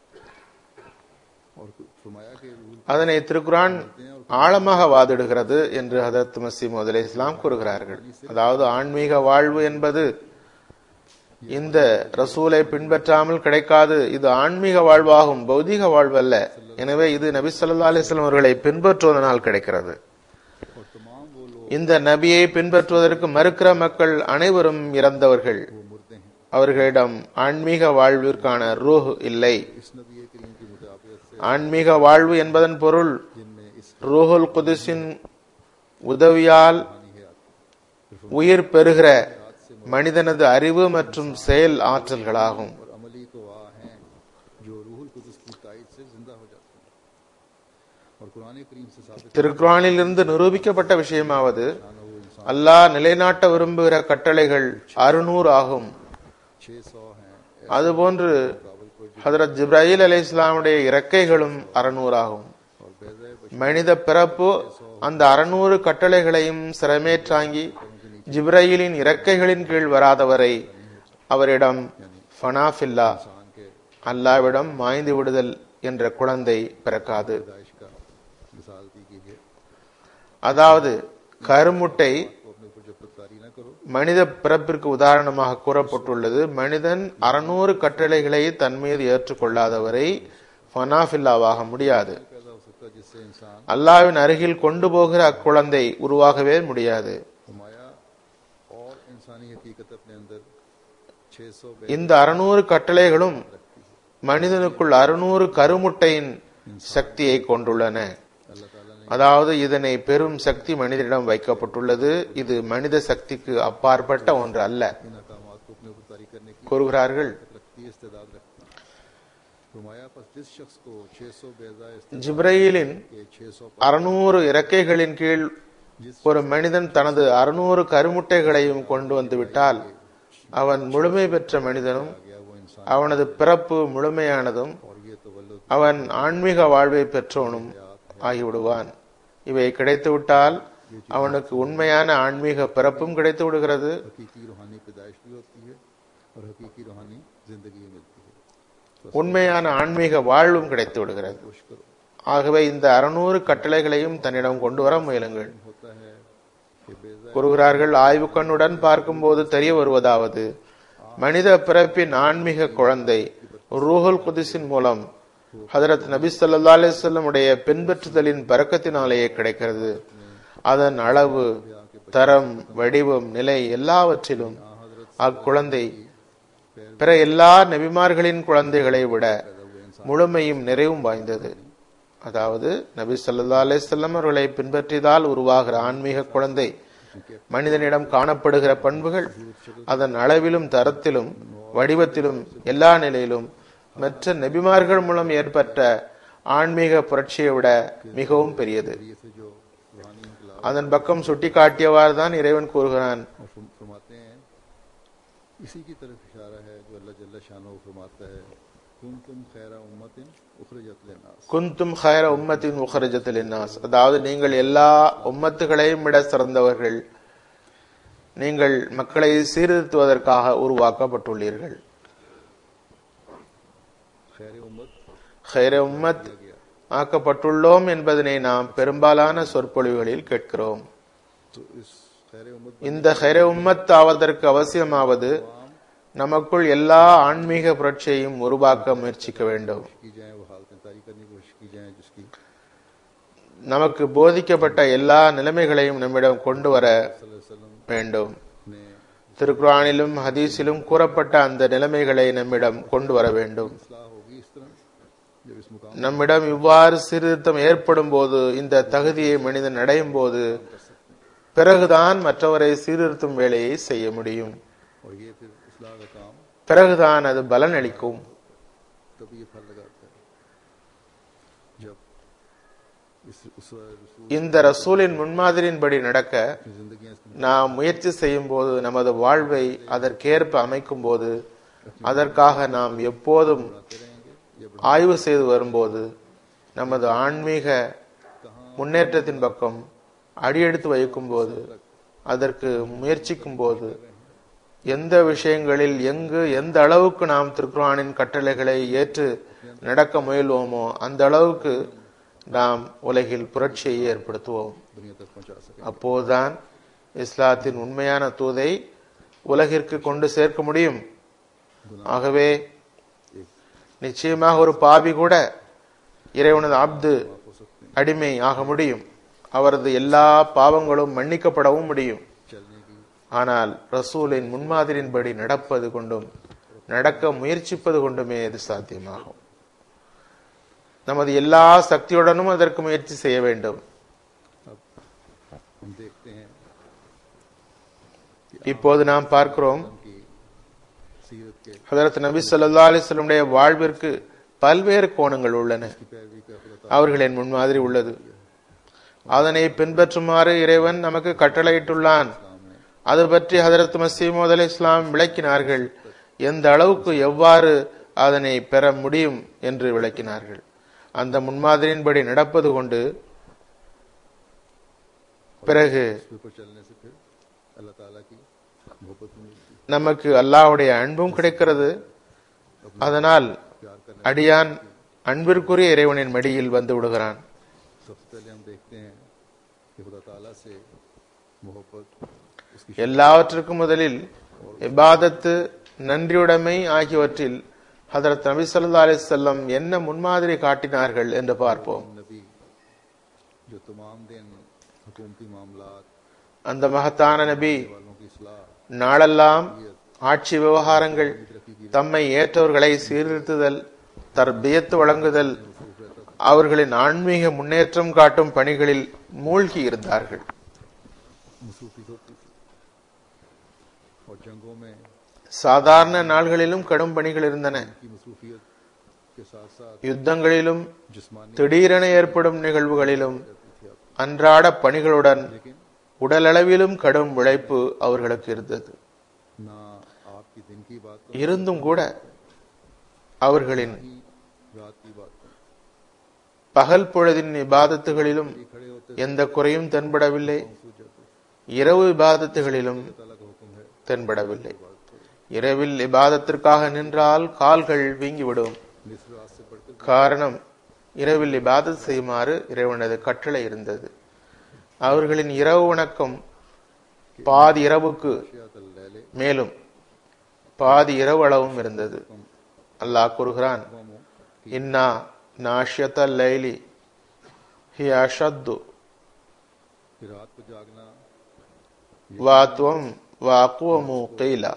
Speaker 1: और फरमाया कि रूहुल
Speaker 2: அதனை திருக்குரான் ஆழமாக வாதிடுகிறது என்று ஹதரத் மசீமது அலை இஸ்லாம் கூறுகிறார்கள் அதாவது ஆன்மீக வாழ்வு என்பது இந்த ரசூலை பின்பற்றாமல் கிடைக்காது இது ஆன்மீக வாழ்வாகும் பௌதீக வாழ்வு அல்ல எனவே இது நபி ஸல்லல்லாஹு அலைஹி வஸல்லம் அவர்களை பின்பற்றுவதனால் கிடைக்கிறது
Speaker 1: और तमाम वो लोग
Speaker 2: இந்த நபியை பின்பற்றுவதற்கு மறுக்கிற மக்கள் அனைவரும் இறந்தவர்கள்
Speaker 1: वो मुर्दे हैं
Speaker 2: அவர்களிடம் ஆன்மீக வாழ்விற்கான ரூஹ் இல்லை
Speaker 1: इस नबी करीम की मुताबियत से
Speaker 2: ஆன்மீக வாழ்வு என்பதன் பொருள்
Speaker 1: जिनमें इस
Speaker 2: ரூஹுல் குதுஸின் உதவியால்
Speaker 1: कहानी है आती
Speaker 2: உயிர் பெறுகிற மனிதனது அறிவு மற்றும் செயல் ஆற்றல்களாகும்
Speaker 1: और अमली तो आ हैं जो रूहुल कुदस की तायद से जिंदा हो जाते हैं और कुरान करीम से साबित
Speaker 2: திருக்குறானில் இருந்து நிரூபிக்கப்பட்ட விஷயமாவது
Speaker 1: है वो इंसान
Speaker 2: அல்லாஹ் நிலைநாட்ட விரும்புகிற கட்டளைகள் அறுநூறு ஆகும்
Speaker 1: छह सौ हैं
Speaker 2: அதுபோன்று ஹதரத் ஜிப்ராஹில் அலை இஸ்லாமுடைய இறக்கைகளும் அறுநூறு ஆகும்
Speaker 1: और बेज़
Speaker 2: மனித பிறப்பு அந்த அறுநூறு கட்டளைகளையும் சிரமேற்றாங்கி ஜிப்ராயிலின் இறக்கைகளின் கீழ் வராதவரை அவரிடம் ஃபனாஃபில்லா
Speaker 1: इंसान के
Speaker 2: அல்லாவிடம் மாய்ந்து விடுதல் என்ற குழந்தை பிறக்காது
Speaker 1: दाइश का मिसाल दी गई है
Speaker 2: அதாவது கருமுட்டை
Speaker 1: तो अपने ऊपर जब तक तारी ना करो
Speaker 2: மனித பிறப்பிற்கு உதாரணமாக கூறப்பட்டுள்ளது மனிதன் அறுநூறு கட்டளைகளை தன் மீது ஏற்றுக்கொள்ளாதவரை ஃபனாஃபில்லாவாக முடியாது
Speaker 1: पैदा हो सकता है जिससे इंसान
Speaker 2: அல்லாவின் அருகில் கொண்டு போகிற அக்குழந்தை உருவாகவே முடியாது
Speaker 1: फरमाया और इंसानी हकीकत अपने अंदर छह सौ
Speaker 2: இந்த அறுநூறு கட்டளைகளும் மனிதனுக்குள் அறுநூறு கருமுட்டையின் சக்தியை கொண்டுள்ளன
Speaker 1: अल्लाह ताला ने
Speaker 2: அதாவது இதனை பெரும் சக்தி மனிதனிடம் வைக்கப்பட்டுள்ளது இது மனித சக்திக்கு அப்பாற்பட்ட ஒன்று அல்ல
Speaker 1: इन अहकामात को अपने ऊपर तारी करने की
Speaker 2: கூறுகிறார்கள்
Speaker 1: रखती है इस्तेदाद रखती है फरमाया बस जिस शख्स को 600 बेजा इस्तेदाद
Speaker 2: ஜிப்ரையிலின்
Speaker 1: के 600
Speaker 2: அறுநூறு இறக்கைகளின் கீழ் ஒரு மனிதன் தனது அறுநூறு கருமுட்டைகளையும் கொண்டு வந்து விட்டால் அவன் முழுமை பெற்ற மனிதனும்
Speaker 1: गया वो इंसान
Speaker 2: அவனது பிறப்பு முழுமையானதும்
Speaker 1: और ये तवल्लुद
Speaker 2: அவன் ஆன்மீக வாழ்வை பெற்றவனும் ஆகிவிடுவான் இவை கிடைத்துவிட்டால் அவனுக்கு உண்மையான ஆன்மீக பிறப்பும் கிடைத்து விடுகிறது
Speaker 1: हकीकी रूहानी पैदाइश भी होती है और हकीकी रूहानी जिंदगी मिलती है
Speaker 2: உண்மையான ஆன்மீக வாழ்வும் கிடைத்து விடுகிறது
Speaker 1: कोशिश करो
Speaker 2: ஆகவே இந்த அறுநூறு கட்டளைகளையும் தன்னிடம் கொண்டு வர முயலுங்கள்
Speaker 1: होता है कि बेजा
Speaker 2: கூறுகிறார்கள் ஆய்வு கண்ணுடன் பார்க்கும்போது தெரிய வருவதாவது மனித பிறப்பின் ஆன்மீக குழந்தை ரூஹுல் குதிசின் மூலம் ஹதரத் நபி ஸல்லல்லாஹு அலைஹி வஸல்லம் உடைய பின்பற்றுதலின் பறக்கத்தினாலேயே கிடைக்கிறது அதன் அளவு தரம் வடிவம் நிலை எல்லாவற்றிலும் அக்குழந்தை பிற எல்லா நபிமார்களின் குழந்தைகளை விட முழுமையும் நிறைவும் வாய்ந்தது அதாவது நபி ஸல்லல்லாஹு அலைஹி வஸல்லம் அவர்களை பின்பற்றியதால் உருவாகிற ஆன்மீக குழந்தை மனிதனிடம் காணப்படுகிற பண்புகள் அதன் அளவிலும் தரத்திலும் வடிவத்திலும் எல்லா நிலையிலும் மற்ற நபிமார்கள் மூலம் ஏற்பட்ட ஆன்மீக புரட்சியை விட மிகவும் பெரியது
Speaker 1: से जो रूहानी इनकलाब
Speaker 2: அதன் பக்கம் சுட்டிக்காட்டியவாறு தான் இறைவன் கூறுகிறான்
Speaker 1: और फरम- फरमाते हैं इसी की तरफ इशारा है जो अल्लाह जल्ला शानो फरमाता है कुन तुम खैरा उम्मतिन उखरजत लिन्नास
Speaker 2: குந்தும் ஹைர உம்மத்தின் உஹரஜத்தில் இன்னாஸ் அதாவது நீங்கள் எல்லா உம்மத்துகளையும் விட சிறந்தவர்கள் நீங்கள் மக்களை சீர்திருத்துவதற்காக உருவாக்கப்பட்டுள்ளீர்கள்
Speaker 1: खैर उम्मत
Speaker 2: ஹைர உம்மத் ஆக்கப்பட்டுள்ளோம் என்பதனை நாம் பெரும்பாலான சொற்பொழிவுகளில் கேட்கிறோம்
Speaker 1: तो इस खैर उम्मत
Speaker 2: இந்த ஹைர உம்மத் ஆவதற்கு அவசியமாவது நமக்குள் எல்லா ஆன்மீக புரட்சியையும் உருவாக்க முயற்சிக்க வேண்டும்
Speaker 1: की जाए वो हालतें तारी करने की कोशिश की जाए जिसकी
Speaker 2: நமக்கு போதிக்கப்பட்ட எல்லா நிலைமைகளையும் நம்மிடம் கொண்டு வர
Speaker 1: वसल्लम
Speaker 2: வேண்டும்
Speaker 1: ने
Speaker 2: திருக்குரானிலும் ஹதீஸிலும் கூறப்பட்ட அந்த நிலைமைகளை நம்மிடம் கொண்டு வர வேண்டும்
Speaker 1: इस्लाह होगी इस तरह जब इस मुकाम
Speaker 2: நம்மிடம் இவ்வாறு சீர்திருத்தம் ஏற்படும் போது இந்த தகுதியை மனிதன் அடையும் போது பிறகுதான் மற்றவரை சீர்திருத்தும் வேலையை செய்ய முடியும்
Speaker 1: और ये फिर इस्लाह का काम
Speaker 2: பிறகுதான் அது பலன் அளிக்கும்
Speaker 1: तभी ये फल लगाता है जब इस उस रसूल
Speaker 2: இந்த ரசூலின் मुன்மாதிரியின்படி நடக்க
Speaker 1: की जिंदगी इसमें
Speaker 2: நாம் முயற்சி செய்யும் போது நமது வாழ்வை அதற்கேற்ப அமைக்கும் போது அதற்காக நாம் எப்போதும்
Speaker 1: बढ़ाते रहेंगे ये
Speaker 2: ஆய்வு செய்து வரும்போது நமது ஆன்மீக முன்னேற்றத்தின் பக்கம் அடியெடுத்து வைக்கும் போது அதற்கு முயற்சிக்கும் போது எந்த விஷயங்களில் எங்கு எந்த அளவுக்கு நாம் திருக்குரானின் கட்டளைகளை ஏற்று நடக்க முயல்வோமோ அந்த அளவுக்கு நாம் உலகில் புரட்சியை ஏற்படுத்துவோம்
Speaker 1: दुनिया तक पहुंचा सके
Speaker 2: அப்போதுதான் இஸ்லாத்தின் உண்மையான தூதை உலகிற்கு கொண்டு சேர்க்க முடியும் ஆகவே நிச்சயமாக ஒரு பாவி கூட இறைவனது அப்து அடிமை ஆக முடியும் அவரது எல்லா பாவங்களும் மன்னிக்கப்படவும் முடியும்
Speaker 1: चलने की
Speaker 2: ஆனால் ரசூலின் முன்மாதிரியின்படி நடப்பது கொண்டும் நடக்க முயற்சிப்பது கொண்டுமே இது சாத்தியமாகும் நமது எல்லா சக்தியுடனும் அதற்கு முயற்சி செய்ய வேண்டும்
Speaker 1: हम देखते हैं
Speaker 2: இப்போது நாம் பார்க்கிறோம்
Speaker 1: कि सीरत के
Speaker 2: ஹதரத் நபி ஸல்லல்லாஹு அலைஹி வஸல்லமுடைய வாழ்விற்கு பல்வேறு கோணங்கள் உள்ளன
Speaker 1: पैरवी का खुदा
Speaker 2: அவர்களின் முன்மாதிரி உள்ளது அதனை பின்பற்றுமாறு இறைவன் நமக்கு கட்டளையிட்டுள்ளான் அது பற்றி ஹதரத் மசீமோத் அலி இஸ்லாம் விளக்கினார்கள் எந்த அளவுக்கு எவ்வாறு அதனை பெற முடியும் என்று விளக்கினார்கள் அந்த முன்மாதிரியின்படி நடப்பது கொண்டு பிறகு
Speaker 1: पर चलने से फिर अल्लाह ताला की मोहब्बत भी मिलती है
Speaker 2: நமக்கு அல்லாஹ்வுடைய அன்பும் கிடைக்கிறது அதனால்
Speaker 1: प्यार करने
Speaker 2: அடியான் அன்பிற்குரிய இறைவனின் மடியில் வந்து விடுகிறான்
Speaker 1: सबसे पहले हम देखते हैं कि खुदा ताला से मोहब्बत उसकी
Speaker 2: எல்லாவற்றுக்கும் முதலில் இபாதத்து நன்றியுடைமை ஆகியவற்றில் ஹதரத் நபி ஸல்லல்லாஹு அலைஹி வஸல்லம் என்ன முன்மாதிரி காட்டினார்கள் என்று பார்ப்போம்
Speaker 1: नबी जो तमाम दिन हुकूमती मामलात
Speaker 2: அந்த மகத்தான நபி
Speaker 1: वालों की सलाह
Speaker 2: நாளெல்லாம் ஆட்சி விவகாரங்கள் தம்மை ஏற்றவர்களை சீர்திருத்துதல் தர்பியத்து வழங்குதல் அவர்களின் ஆன்மீக முன்னேற்றம் காட்டும் பணிகளில் மூழ்கி இருந்தார்கள்
Speaker 1: मसरूफियत होती थी और जंगों में
Speaker 2: சாதாரண நாள்களிலும் கடும் பணிகள் இருந்தன
Speaker 1: की मसरूफियत के साथ साथ
Speaker 2: யுத்தங்களிலும்
Speaker 1: जिस्मानी
Speaker 2: திடீரென ஏற்படும் நிகழ்வுகளிலும் அன்றாட பணிகளுடன் உடலளவிலும் கடும் உழைப்பு அவர்களுக்கு இருந்தது
Speaker 1: ना आपकी दिन की बात
Speaker 2: இருந்தும் கூட அவர்களின்
Speaker 1: ही रात की बात को
Speaker 2: பகல் பொழுதின் இபாதத்துகளிலும்
Speaker 1: खड़े होते
Speaker 2: எந்த குறையும் தென்படவில்லை
Speaker 1: सूझ जाते
Speaker 2: இரவு இபாதத்துகளிலும்
Speaker 1: ताला का हुक्म है
Speaker 2: தென்படவில்லை இரவில் இபாதத்திற்காக நின்றால் கால்கள் வீங்கிவிடும்
Speaker 1: निस्र रात से बढ़कर
Speaker 2: காரணம் இரவில் இபாதத் செய்யுமாறு இறைவனது கட்டளை இருந்தது அவர்களின் இரவு வணக்கம் பாதி இரவுக்கு
Speaker 1: शियातल लैले
Speaker 2: மேலும் பாதி இரவு அளவும் இருந்தது அல்லாஹ் கூறுகிறான் இன்னா நாஷ்யத லைலி ஹி அஷத்து
Speaker 1: कि रात को जागना
Speaker 2: வாத்வம் வாக்குவமு கைலா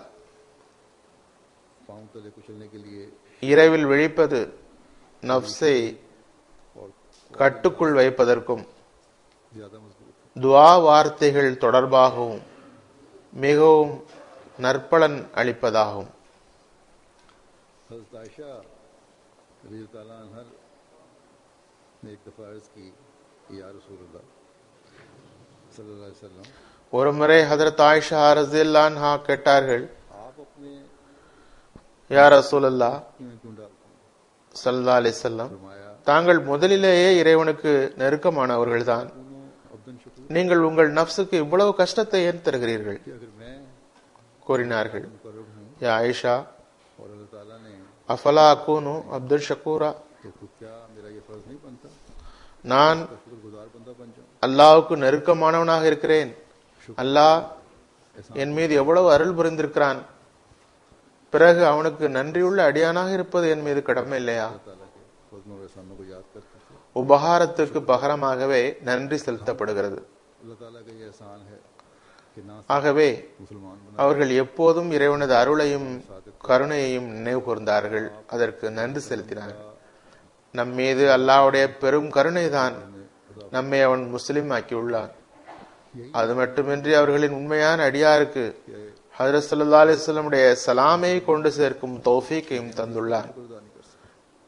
Speaker 1: पांव तले कुचलने के लिए
Speaker 2: இரவில் விழிப்பது நப்சை
Speaker 1: और
Speaker 2: கட்டுக்குள் வைப்பதற்கும்
Speaker 1: ज्यादा मजबूत है
Speaker 2: துவா வார்த்தைகள் தொடர்பாகவும் மிகவும் நற்பலன் அளிப்பதாகும்
Speaker 1: हजरत आयशा रजी ताला अन्हर ने एक दफा अर्ज की या रसूलुल्लाह सल्लल्लाहु अलैहि वसल्लम
Speaker 2: ஒருமுறை ஹதரத் ஆயிஷா ரசில்லான்ஹா கேட்டார்கள்
Speaker 1: आप अपने
Speaker 2: யார் ரசூலல்லா
Speaker 1: क्यों क्यों डालते हैं
Speaker 2: சல்லா அலிசல்லாம்
Speaker 1: फरमाया
Speaker 2: தாங்கள் முதலிலேயே இறைவனுக்கு நெருக்கமானவர்கள்தான்
Speaker 1: दोनों अब्दन शुक्र
Speaker 2: நீங்கள் உங்கள் நப்சுக்கு இவ்வளவு கஷ்டத்தை ஏன் தருகிறீர்கள்
Speaker 1: कि अगर मैं
Speaker 2: கூறினார்கள்
Speaker 1: मुकर्रब हूँ
Speaker 2: யா ஆயிஷா
Speaker 1: और अल्लाह ताला ने
Speaker 2: அஃபலா அகூனு அப்துல் ஷக்கூரா
Speaker 1: तो खुद क्या मेरा ये फर्ज नहीं बनता
Speaker 2: நான்
Speaker 1: शुक्रगुजार बंदा बन जाऊं
Speaker 2: அல்லாஹ்வுக்கு நெருக்கமானவனாக இருக்கிறேன் அல்லாஹ் என் மீது எவ்வளவு அருள் புரிந்திருக்கிறான் பிறகு அவனுக்கு நன்றியுள்ள அடியானாக இருப்பது என் மீது கடமை இல்லையா
Speaker 1: ताला के फजलों और एहसानों को याद करते थे
Speaker 2: உபகாரத்திற்கு பகரமாகவே நன்றி செலுத்தப்படுகிறது
Speaker 1: अल्लाह ताला का ये एहसान है कि ना
Speaker 2: ஆகவே
Speaker 1: मुसलमान बना
Speaker 2: அவர்கள் எப்போதும் இறைவனது அருளையும் கருணையையும் நினைவு கூர்ந்தார்கள் அதற்கு நன்றி செலுத்தினார்கள் நம் மீது அல்லாஹ்வுடைய பெரும் கருணைதான் நம்மை அவன் முஸ்லிம் ஆக்கியுள்ளான் அது மட்டுமின்றி அவர்களின் உண்மையான அடியாருக்கு ஹதரத் ஸல்லல்லாஹு அலைஹி வஸல்லமுடைய சலாமை கொண்டு சேர்க்கும் தௌஃபீக்கையும் தந்துள்ளான்
Speaker 1: गुजार नहीं कर सकते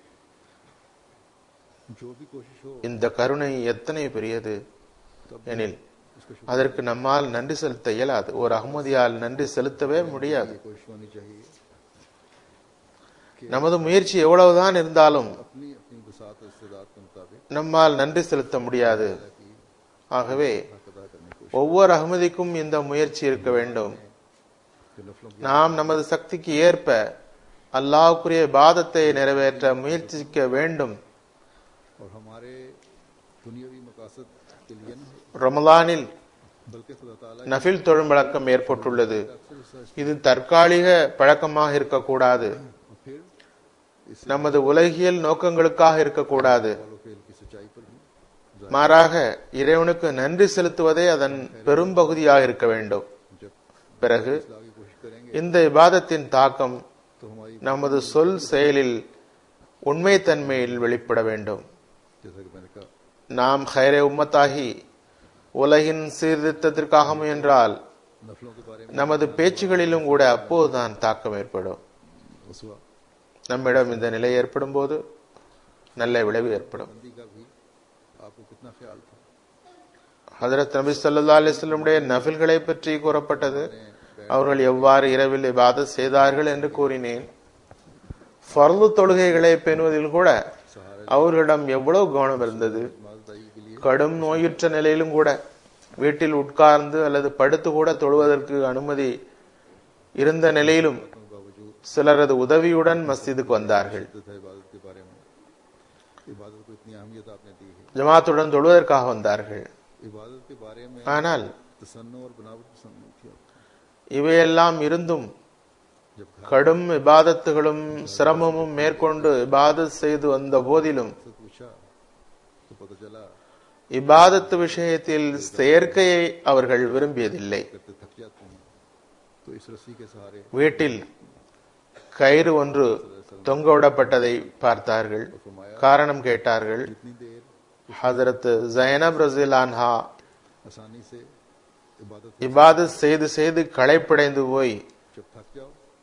Speaker 1: जो भी कोशिश हो
Speaker 2: இந்த கருணை எத்தனை பெரியது எனில்
Speaker 1: उसको शुक्र
Speaker 2: அதற்கு நம்மால் நன்றி செலுத்த இயலாது ஒரு அகமதியால் நன்றி செலுத்தவே முடியாது
Speaker 1: की कोशिश होनी चाहिए
Speaker 2: நமது முயற்சி எவ்வளவுதான் இருந்தாலும்
Speaker 1: अपनी अपनी बसात और इस्तेदाद के मुताबिक
Speaker 2: நம்மால் நன்றி செலுத்த முடியாது ஆகவே
Speaker 1: हक अदा करने की कोशिश
Speaker 2: ஒவ்வொரு அகமதிக்கும் இந்த முயற்சி இருக்க வேண்டும்
Speaker 1: कि नफलों की
Speaker 2: நாம் நமது சக்திக்கு ஏற்ப அல்லாஹ்வுக்குரிய பாதத்தை நிறைவேற்ற முயற்சிக்க வேண்டும்
Speaker 1: और हमारे दुनियावी मकासद के लिए नहीं
Speaker 2: ரமலானில்
Speaker 1: बल्कि खुदा ताला
Speaker 2: நஃபில் தொழும் வழக்கம் ஏற்பட்டுள்ளது
Speaker 1: अक्सर रिसर्च
Speaker 2: இது தற்காலிக பழக்கமாக இருக்கக்கூடாது
Speaker 1: और फिर इस
Speaker 2: நமது உலகியல் நோக்கங்களுக்காக இருக்கக்கூடாது
Speaker 1: फॉलो फेल की सच्चाई पर भी
Speaker 2: மாறாக இறைவனுக்கு நன்றி செலுத்துவதே அதன் பெரும் பகுதியாக இருக்க வேண்டும்
Speaker 1: जब
Speaker 2: பிறகு
Speaker 1: इस्लाह की कोशिश करेंगे
Speaker 2: இந்த இபாதத்தின் தாக்கம்
Speaker 1: तो हमारी
Speaker 2: நமது சொல் செயலில் உண்மைத்தன்மையில் வெளிப்பட வேண்டும்
Speaker 1: जैसा कि मैंने कहा
Speaker 2: நாம் ஹைரே உம்மத்தாகி உலகின் சீர்திருத்தத்திற்காக முயன்றால்
Speaker 1: नफलों के बारे में
Speaker 2: நமது பேச்சுகளிலும் கூட அப்போதுதான் தாக்கம் ஏற்படும்
Speaker 1: रसुआ
Speaker 2: நம்மிடம் இந்த நிலை ஏற்படும் போது நல்ல விளைவு ஏற்படும்
Speaker 1: बंदी का भी आपको कितना ख्याल था
Speaker 2: ஹதரத் நபி ஸல்லல்லாஹு அலைஹி வஸல்லமுடைய நஃபில்களை பற்றி கூறப்பட்டது அவர்கள் எவ்வாறு இரவில் இபாதத் செய்தார்கள் என்று கூறினேன் ஃபர்து தொழுகைகளை பேணுவதில் கூட அவர்களிடம் எவ்வளவு கவனம் இருந்தது
Speaker 1: माजदाई के लिए
Speaker 2: கடும் நோயுற்ற நிலையிலும் கூட வீட்டில் உட்கார்ந்து அல்லது படுத்து கூட தொழுவதற்கு அனுமதி இருந்த நிலையிலும்
Speaker 1: के बावजूद
Speaker 2: சிலரது உதவியுடன் மஸ்ஜிதுக்கு வந்தார்கள்
Speaker 1: शिद्दत है इबादत के बारे में इबादत को इतनी अहमियत आपने दी है
Speaker 2: ஜமாத்துடன் தொழுவதற்காக வந்தார்கள்
Speaker 1: इबादत के बारे में
Speaker 2: ஆனால்
Speaker 1: तसन्नो और बनावट पसंद नहीं थी आपको
Speaker 2: இவையெல்லாம் இருந்தும்
Speaker 1: जब घर
Speaker 2: கடும் இபாதத்துகளும் சிரமமும் மேற்கொண்டு இபாதத் செய்து வந்த போதிலும்
Speaker 1: से पूछा तो पता चला
Speaker 2: இபாதத்து விஷயத்தில் செயற்கையை அவர்கள் விரும்பியதில்லை
Speaker 1: करते थक जाते हैं तो इस रस्सी के सहारे
Speaker 2: வீட்டில் கயிறு ஒன்று தொங்கவிடப்பட்டதை பார்த்தார்கள் காரணம் கேட்டார்கள்
Speaker 1: इतनी देर
Speaker 2: ஹதரத் ஜைனப் ரசிலான்ஹா
Speaker 1: आसानी से इबादत
Speaker 2: இபாதத் செய்து செய்து களைப்படைந்து போய்
Speaker 1: जब थक जाओ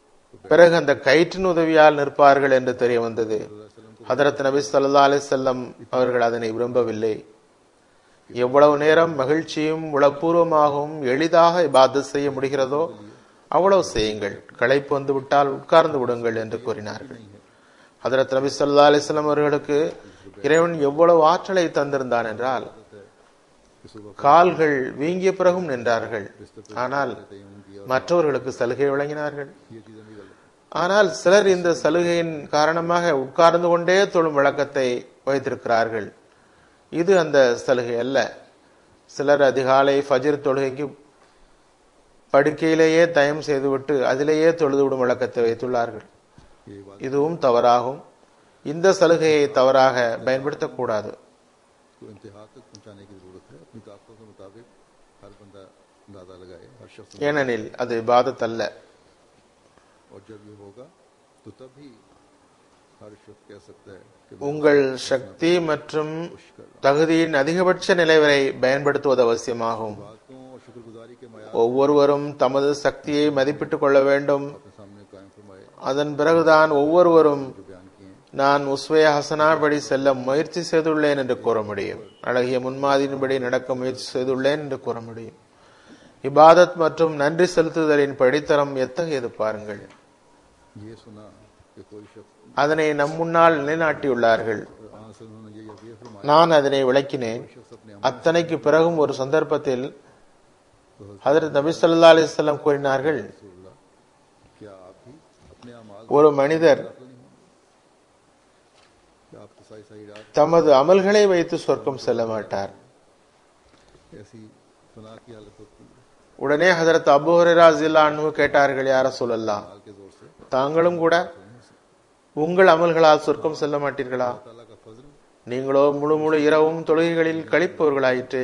Speaker 2: பிறகு அந்த கயிற்றின் உதவியால் நிற்பார்கள் என்று தெரிய வந்தது ஹதரத் நபி ஸல்லல்லாஹு அலைஹி வஸல்லம் அவர்கள் அதனை விரும்பவில்லை எவ்வளவு நேரம் மகிழ்ச்சியும் உளப்பூர்வமாகவும் எளிதாக இபாதத் செய்ய முடிகிறதோ அவ்வளவு செய்யுங்கள் களைப்பு வந்து விட்டால் உட்கார்ந்து விடுங்கள் என்று கூறினார்கள் ஹதரத் நபி ஸல்லல்லாஹு அலைஹி வஸல்லம் அவர்களுக்கு இறைவன் எவ்வளவு ஆற்றலை தந்திருந்தான் என்றால் கால்கள் வீங்கிய பிறகும் நின்றார்கள் ஆனால் மற்றவர்களுக்கு சலுகை வழங்கினார்கள் ஆனால் சிலர் இந்த சலுகையின் காரணமாக உட்கார்ந்து கொண்டே தொழும் வழக்கத்தை வைத்திருக்கிறார்கள் இது அந்த சலுகை அல்ல சிலர் அதிகாலை ஃபஜ்ர் தொழுகைக்கு படுக்கையிலேயே தயம் செய்துவிட்டு அதிலேயே தொழுதுவிடும் வழக்கத்தை வைத்துள்ளார்கள் இதுவும் தவறாகும் இந்த சலுகையை தவறாக பயன்படுத்தக்கூடாது
Speaker 1: को इंतहा तक पहुंचाने की जरूरत है अपनी ताकतों के मुताबिक हर बंदा अंदाजा लगाए हर शख्स
Speaker 2: ஏனெனில் அது இபாதத் அல்ல
Speaker 1: और जब ये होगा तो तब ही हर शख्स कह सकता है कि
Speaker 2: உங்கள் சக்தி மற்றும் தகுதியின் அதிகபட்ச நிலை வரை பயன்படுத்துவது அவசியமாகும்
Speaker 1: बातों और शुक्रगुजारी के मैार
Speaker 2: ஒவ்வொருவரும் தமது சக்தியை மதிப்பிட்டுக் கொள்ள வேண்டும்
Speaker 1: अपने सामने कायम फरमाए
Speaker 2: அதன் பிறகுதான் ஒவ்வொருவரும்
Speaker 1: जो बयान किए हैं
Speaker 2: நான் உஸ்வே ஹசனாபடி செல்ல முயற்சி செய்துள்ளேன் என்று கூற முடியும் அழகிய முன்மாதிரியின்படி நடக்க முயற்சி செய்துள்ளேன் என்று கூற முடியும் இபாதத் மற்றும் நன்றி செலுத்துதலின் படித்தரம் எத்தகையது பாருங்கள்
Speaker 1: ये सुना कि कोई शख्स
Speaker 2: அதனை நம் முன்னால் நிலைநாட்டியுள்ளார்கள்
Speaker 1: आन से उन्होंने ये ये फरमाया
Speaker 2: நான் அதனை விளக்கினேன்
Speaker 1: शख्स अपने
Speaker 2: அத்தனைக்கு பிறகும் ஒரு சந்தர்ப்பத்தில் ஹதரத் நபி ஸல்லல்லாஹு அலைஹி வஸல்லம் கூறினார்கள்
Speaker 1: अमल क्या आप भी अपने अमाल
Speaker 2: ஒரு மனிதர்
Speaker 1: क्या आप तो सही सही रात
Speaker 2: தமது அமல்களை வைத்து சொர்க்கம் செல்ல மாட்டார்
Speaker 1: ऐसी फना की हालत होती है
Speaker 2: உடனே ஹதரத் அபூ ஹுரைரா ரலியல்லாஹு அன்ஹு கேட்டார்கள் யார சொல்லலாம்
Speaker 1: माल के जोर से
Speaker 2: தாங்களும் கூட உங்கள் அமல்களால் சொர்க்கம் செல்ல மாட்டீர்களா
Speaker 1: ताला का फजल
Speaker 2: நீங்களோ முழு முழு இரவும் தொழுகைகளில் கழிப்பவர்களாயிற்று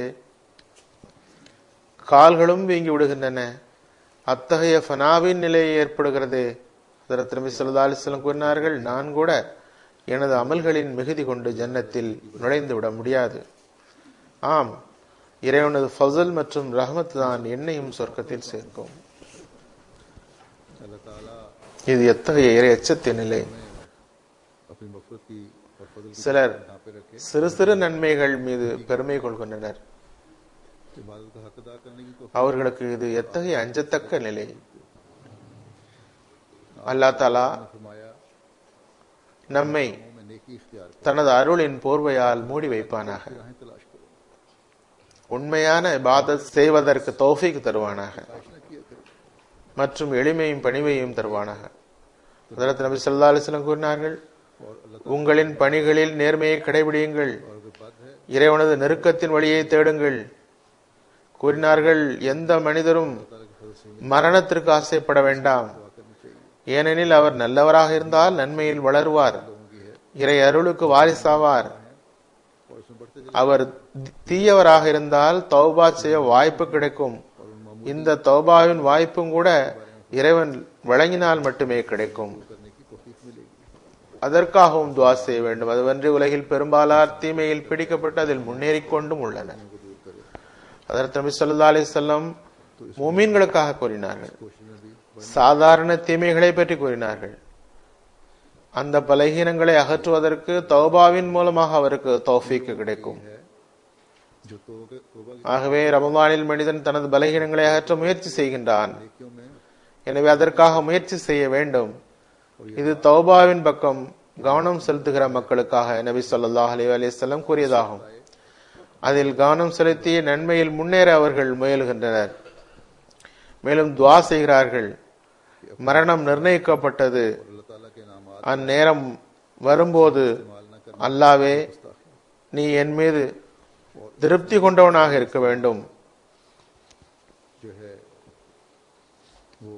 Speaker 2: கால்களும் வீங்கி விடுகின்றன அத்தகைய ஃபனாவின் நிலை ஏற்படுகிறது ஹதரத் நபி ஸல்லல்லாஹு அலைஹி வஸல்லம் கூறினார்கள் நான் கூட எனது அமல்களின் மிகுதி கொண்டு ஜன்னத்தில் நுழைந்து விட முடியாது ஆம் இறைவனது ஃபசல் மற்றும் ரஹமத் தான் என்னையும் சொர்க்கத்தில் சேர்க்கும்
Speaker 1: अल्लाह ताला
Speaker 2: இது எத்தகைய இறை எச்சத்தின் நிலை
Speaker 1: अपनी मफरत की और फजल की
Speaker 2: சிலர்
Speaker 1: यहाँ पे रखे
Speaker 2: சிறு சிறு நன்மைகள் மீது பெருமை கொள்கின்றனர்
Speaker 1: इबादत का हक अदा करने की तो
Speaker 2: அவர்களுக்கு இது எத்தகைய அஞ்சத்தக்க நிலை அல்லாஹ் தாலா
Speaker 1: फरमाया
Speaker 2: நம்மை
Speaker 1: में नेकी इख्तियार करो
Speaker 2: தனது அருளின் போர்வையால் மூடி வைப்பானாக
Speaker 1: राहें तलाश करो
Speaker 2: உண்மையான இபாதத் செய்வதற்கு தௌஃபீக் தருவானாக
Speaker 1: तलाश न किया करो
Speaker 2: மற்றும் எளிமையும் பணிவையும் தருவானாக ஹதரத் நபி ஸல்லல்லாஹு அலைஹி வஸல்லம் கூறினார்கள்
Speaker 1: और अल्लाह
Speaker 2: உங்களின் பணிகளில் நேர்மையை கடைபிடியுங்கள்
Speaker 1: और अगर बद है
Speaker 2: இறைவனது நெருக்கத்தின் வழியை தேடுங்கள் கூறினார்கள் எந்த மனிதரும்
Speaker 1: ताला के फजल से
Speaker 2: மரணத்திற்கு ஆசைப்பட வேண்டாம்
Speaker 1: दुआ करनी चाहिए
Speaker 2: ஏனெனில் அவர் நல்லவராக இருந்தால் நன்மையில் வளருவார் இறை அருளுக்கு வாரிசாவார்
Speaker 1: और उसमें बढ़ते
Speaker 2: அவர் தீயவராக இருந்தால் தௌபா செய்ய வாய்ப்பு கிடைக்கும் இந்த தௌபாவின் வாய்ப்பும் கூட இறைவன் வழங்கினால் மட்டுமே கிடைக்கும்
Speaker 1: करने की तौफीक मिलेगी
Speaker 2: அதற்காகவும் துவா செய்ய வேண்டும் அதுவன்றி உலகில் பெரும்பாலார் தீமையில் பிடிக்கப்பட்டு அதில் முன்னேறிக் கொண்டும் உள்ளனர் அதற்கு நபி ஸல்லல்லாஹு அலைஹி வஸல்லம் மூமீன்களுக்காக கூறினார்கள்
Speaker 1: कोशिश में भी
Speaker 2: சாதாரண தீமைகளை பற்றி கூறினார்கள் அந்த பலகீனங்களை அகற்றுவதற்கு தௌபாவின் மூலமாக அவருக்கு தௌஃபீக் கிடைக்கும்
Speaker 1: जो तोबा तोबा की
Speaker 2: ஆகவே ரமலானில் மனிதன் தனது பலகீனங்களை அகற்ற முயற்சி செய்கின்றான்
Speaker 1: नेकियों में
Speaker 2: எனவே அதற்காக முயற்சி செய்ய வேண்டும் இது தௌபாவின் பக்கம் கவனம் செலுத்துகிற மக்களுக்காக நபி ஸல்லல்லாஹு அலைஹி வஸல்லம் கூறியதாகும் அதில் கவனம் செலுத்தி நன்மையில் முன்னேற அவர்கள் முயலுகின்றனர் மேலும் துவா செய்கிறார்கள் மரணம் நிர்ணயிக்கப்பட்டது
Speaker 1: अल्लाह ताला के नाम
Speaker 2: அந்நேரம் வரும்போது அல்லாவே நீ என் மீது திருப்தி கொண்டவனாக இருக்க வேண்டும்
Speaker 1: जो है वो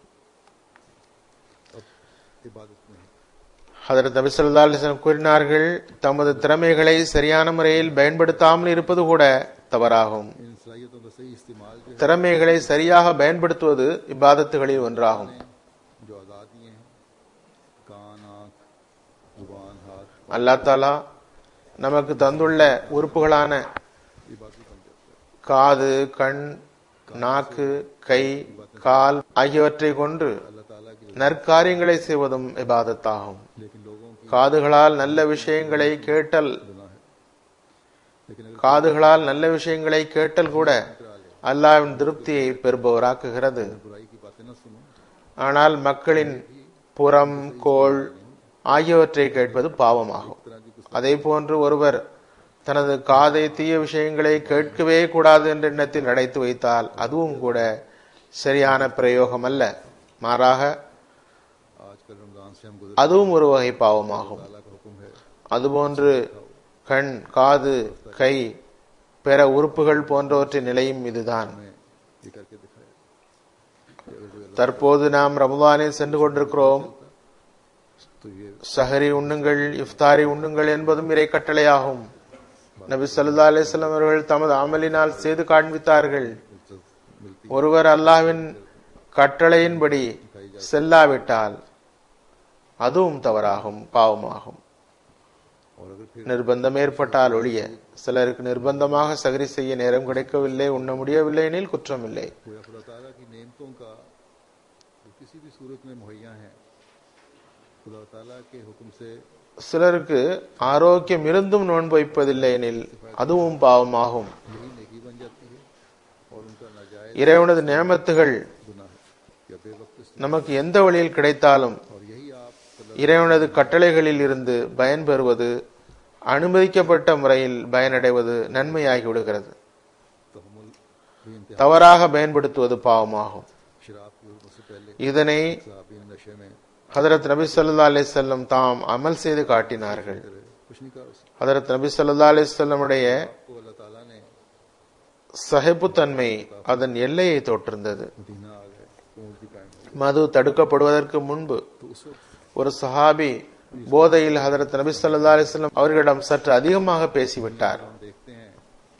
Speaker 1: अब इबादत में है
Speaker 2: ஹதரத் நபி ஸல்லல்லாஹு அலைஹி வஸல்லம் கூறினார்கள் தமது திறமைகளை சரியான முறையில் பயன்படுத்தாமல் இருப்பது கூட தவறாகும்
Speaker 1: इन सलाहियतों का सही इस्तेमाल जो
Speaker 2: திறமைகளை சரியாக பயன்படுத்துவது இபாதத்துகளில் ஒன்றாகும்
Speaker 1: है जो आज़ादी हैं कान आँख जुबान हाथ
Speaker 2: அல்லாஹ் தாலா நமக்கு தந்துள்ள உறுப்புகளான
Speaker 1: इबादत बन जाता है
Speaker 2: காது கண் நாக்கு கை கால் ஆகியவற்றை கொண்டு
Speaker 1: अल्लाह ताला की
Speaker 2: நற்காரியங்களை செய்வதும் இபாதத்தாகும்
Speaker 1: लेकिन लोगों की
Speaker 2: காதுகளால் நல்ல விஷயங்களை கேட்டல்
Speaker 1: गुनाह है लेकिन अगर
Speaker 2: காதுகளால் நல்ல விஷயங்களை கேட்டல் கூட அல்லாவின் திருப்தியை பெறுபவராக்குகிறது
Speaker 1: बुराई की बातें न सुनो
Speaker 2: ஆனால் மக்களின் புறம் கோள் ஆகியவற்றை கேட்பது பாவமாகும் அதே போன்று ஒருவர் தனது காதை தீய விஷயங்களை கேட்கவே கூடாது என்ற எண்ணத்தில் அடைத்து வைத்தால் அதுவும் கூட சரியான பிரயோகம் அல்ல மாறாக
Speaker 1: आजकल रमजान से हम गुजर
Speaker 2: அதுவும் ஒரு வகை பாவமாகும்
Speaker 1: ताला का हुक्म है
Speaker 2: அதுபோன்று கண் காது கை பிற உறுப்புகள் போன்றவற்றின் நிலையும் இதுதான்
Speaker 1: हमें ये करके दिखाया कि अगर कोई
Speaker 2: தற்போது நாம் ரமதானில் சென்று கொண்டிருக்கிறோம்
Speaker 1: तो ये
Speaker 2: சஹரி உண்ணுங்கள் இஃப்தாரி உண்ணுங்கள் என்பதும் இறை கட்டளையாகும் நபி ஸல்லல்லாஹு அலைஹி வஸல்லம் அவர்கள் தமது அமலினால் செய்து காண்பித்தார்கள்
Speaker 1: इज्जत मिलती
Speaker 2: ஒருவர் அல்லாஹ்வின் கட்டளையின்படி செல்லாவிட்டால் அதுவும் தவறாகும் பாவமாகும்
Speaker 1: और अगर फिर
Speaker 2: நிர்பந்தம் ஏற்பட்டால் ஒழிய சிலருக்கு நிர்பந்தமாக சகரி செய்ய நேரம் கிடைக்கவில்லை உண்ண முடியவில்லை எனில் குற்றமில்லை
Speaker 1: कोई खुदा ताला की नेमतों का जो किसी भी सूरत में मुहैया है खुदा ताला के हुक्म से
Speaker 2: சிலருக்கு ஆரோக்கியம் இருந்தும் நோன்பு வைப்பதில்லை எனில் அதுவும் பாவமாகும்
Speaker 1: यही नेकी बन जाती है और उनका नाजायज
Speaker 2: இறைவனது நியமத்துகள்
Speaker 1: गुनाह है या बेवक्त इस्तेमाल।
Speaker 2: நமக்கு எந்த வழியில் கிடைத்தாலும்
Speaker 1: और यही आप सल्लल्लाहु
Speaker 2: இறைவனது கட்டளைகளில் இருந்து பயன் பெறுவது அனுமதிக்கப்பட்ட முறையில் பயனடைவது நன்மையாகி விடுகிறது
Speaker 1: तहमुल भी इंतहा
Speaker 2: தவறாக பயன்படுத்துவது பாவமாகும்
Speaker 1: शराब की हुक्म से पहले
Speaker 2: இதனை
Speaker 1: साहबी नशे में
Speaker 2: ஹதரத் நபி ஸல்லல்லாஹு அலைஹி வஸல்லம் தாம் அமல் செய்து காட்டினார்கள்
Speaker 1: करे कुछ नहीं कहा उसने
Speaker 2: ஹதரத் நபி ஸல்லல்லாஹு அலைஹி வஸல்லமுடைய
Speaker 1: आपको अल्लाह ताला ने
Speaker 2: சஹிப்புத்தன்மை அதன் எல்லையை தொட்டிருந்தது
Speaker 1: मदीना आ गए ऊँट भी कायम हो
Speaker 2: மது தடுக்கப்படுவதற்கு முன்பு
Speaker 1: गए। तो उस वक्त
Speaker 2: ஒரு சஹாபி போதையில் ஹதரத் நபி ஸல்லல்லாஹு அலைஹி வஸல்லம் அவர்களிடம் சற்று அதிகமாக பேசிவிட்டார்
Speaker 1: हम देखते हैं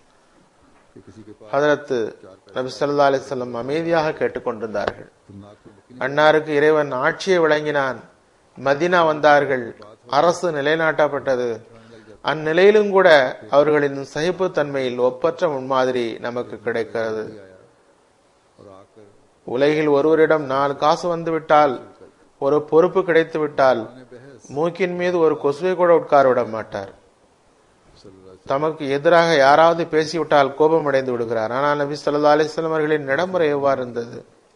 Speaker 1: कि किसी के पास
Speaker 2: ஹதரத் நபி ஸல்லல்லாஹு அலைஹி வஸல்லம் அமைதியாக கேட்டுக்கொண்டிருந்தார்கள்
Speaker 1: तो नाक पे मुक्की
Speaker 2: அன்னாருக்கு இறைவன் ஆட்சியை வழங்கினான் மதினா வந்தார்கள் அரசு நிலைநாட்டப்பட்டது அந்நிலையிலும் கூட அவர்களின் சகிப்புத்தன்மையில் ஒப்பற்ற முன்மாதிரி நமக்கு கிடைக்கிறது
Speaker 1: नहीं आया और आकर
Speaker 2: உலகில் ஒருவரிடம் நாலு காசு வந்துவிட்டால் ஒரு பொறுப்பு கிடைத்து விட்டால்
Speaker 1: ने बहस
Speaker 2: மூக்கின் மீது ஒரு கொசுவை கூட உட்கார விட மாட்டார்
Speaker 1: सल्लल्लाहु
Speaker 2: தமக்கு எதிராக யாராவது பேசிவிட்டால் கோபம் அடைந்து விடுகிறார் ஆனால் நபி ஸல்லல்லாஹு அலைஹி வஸல்லம் அவர்களின் நடைமுறை எவ்வாறு இருந்தது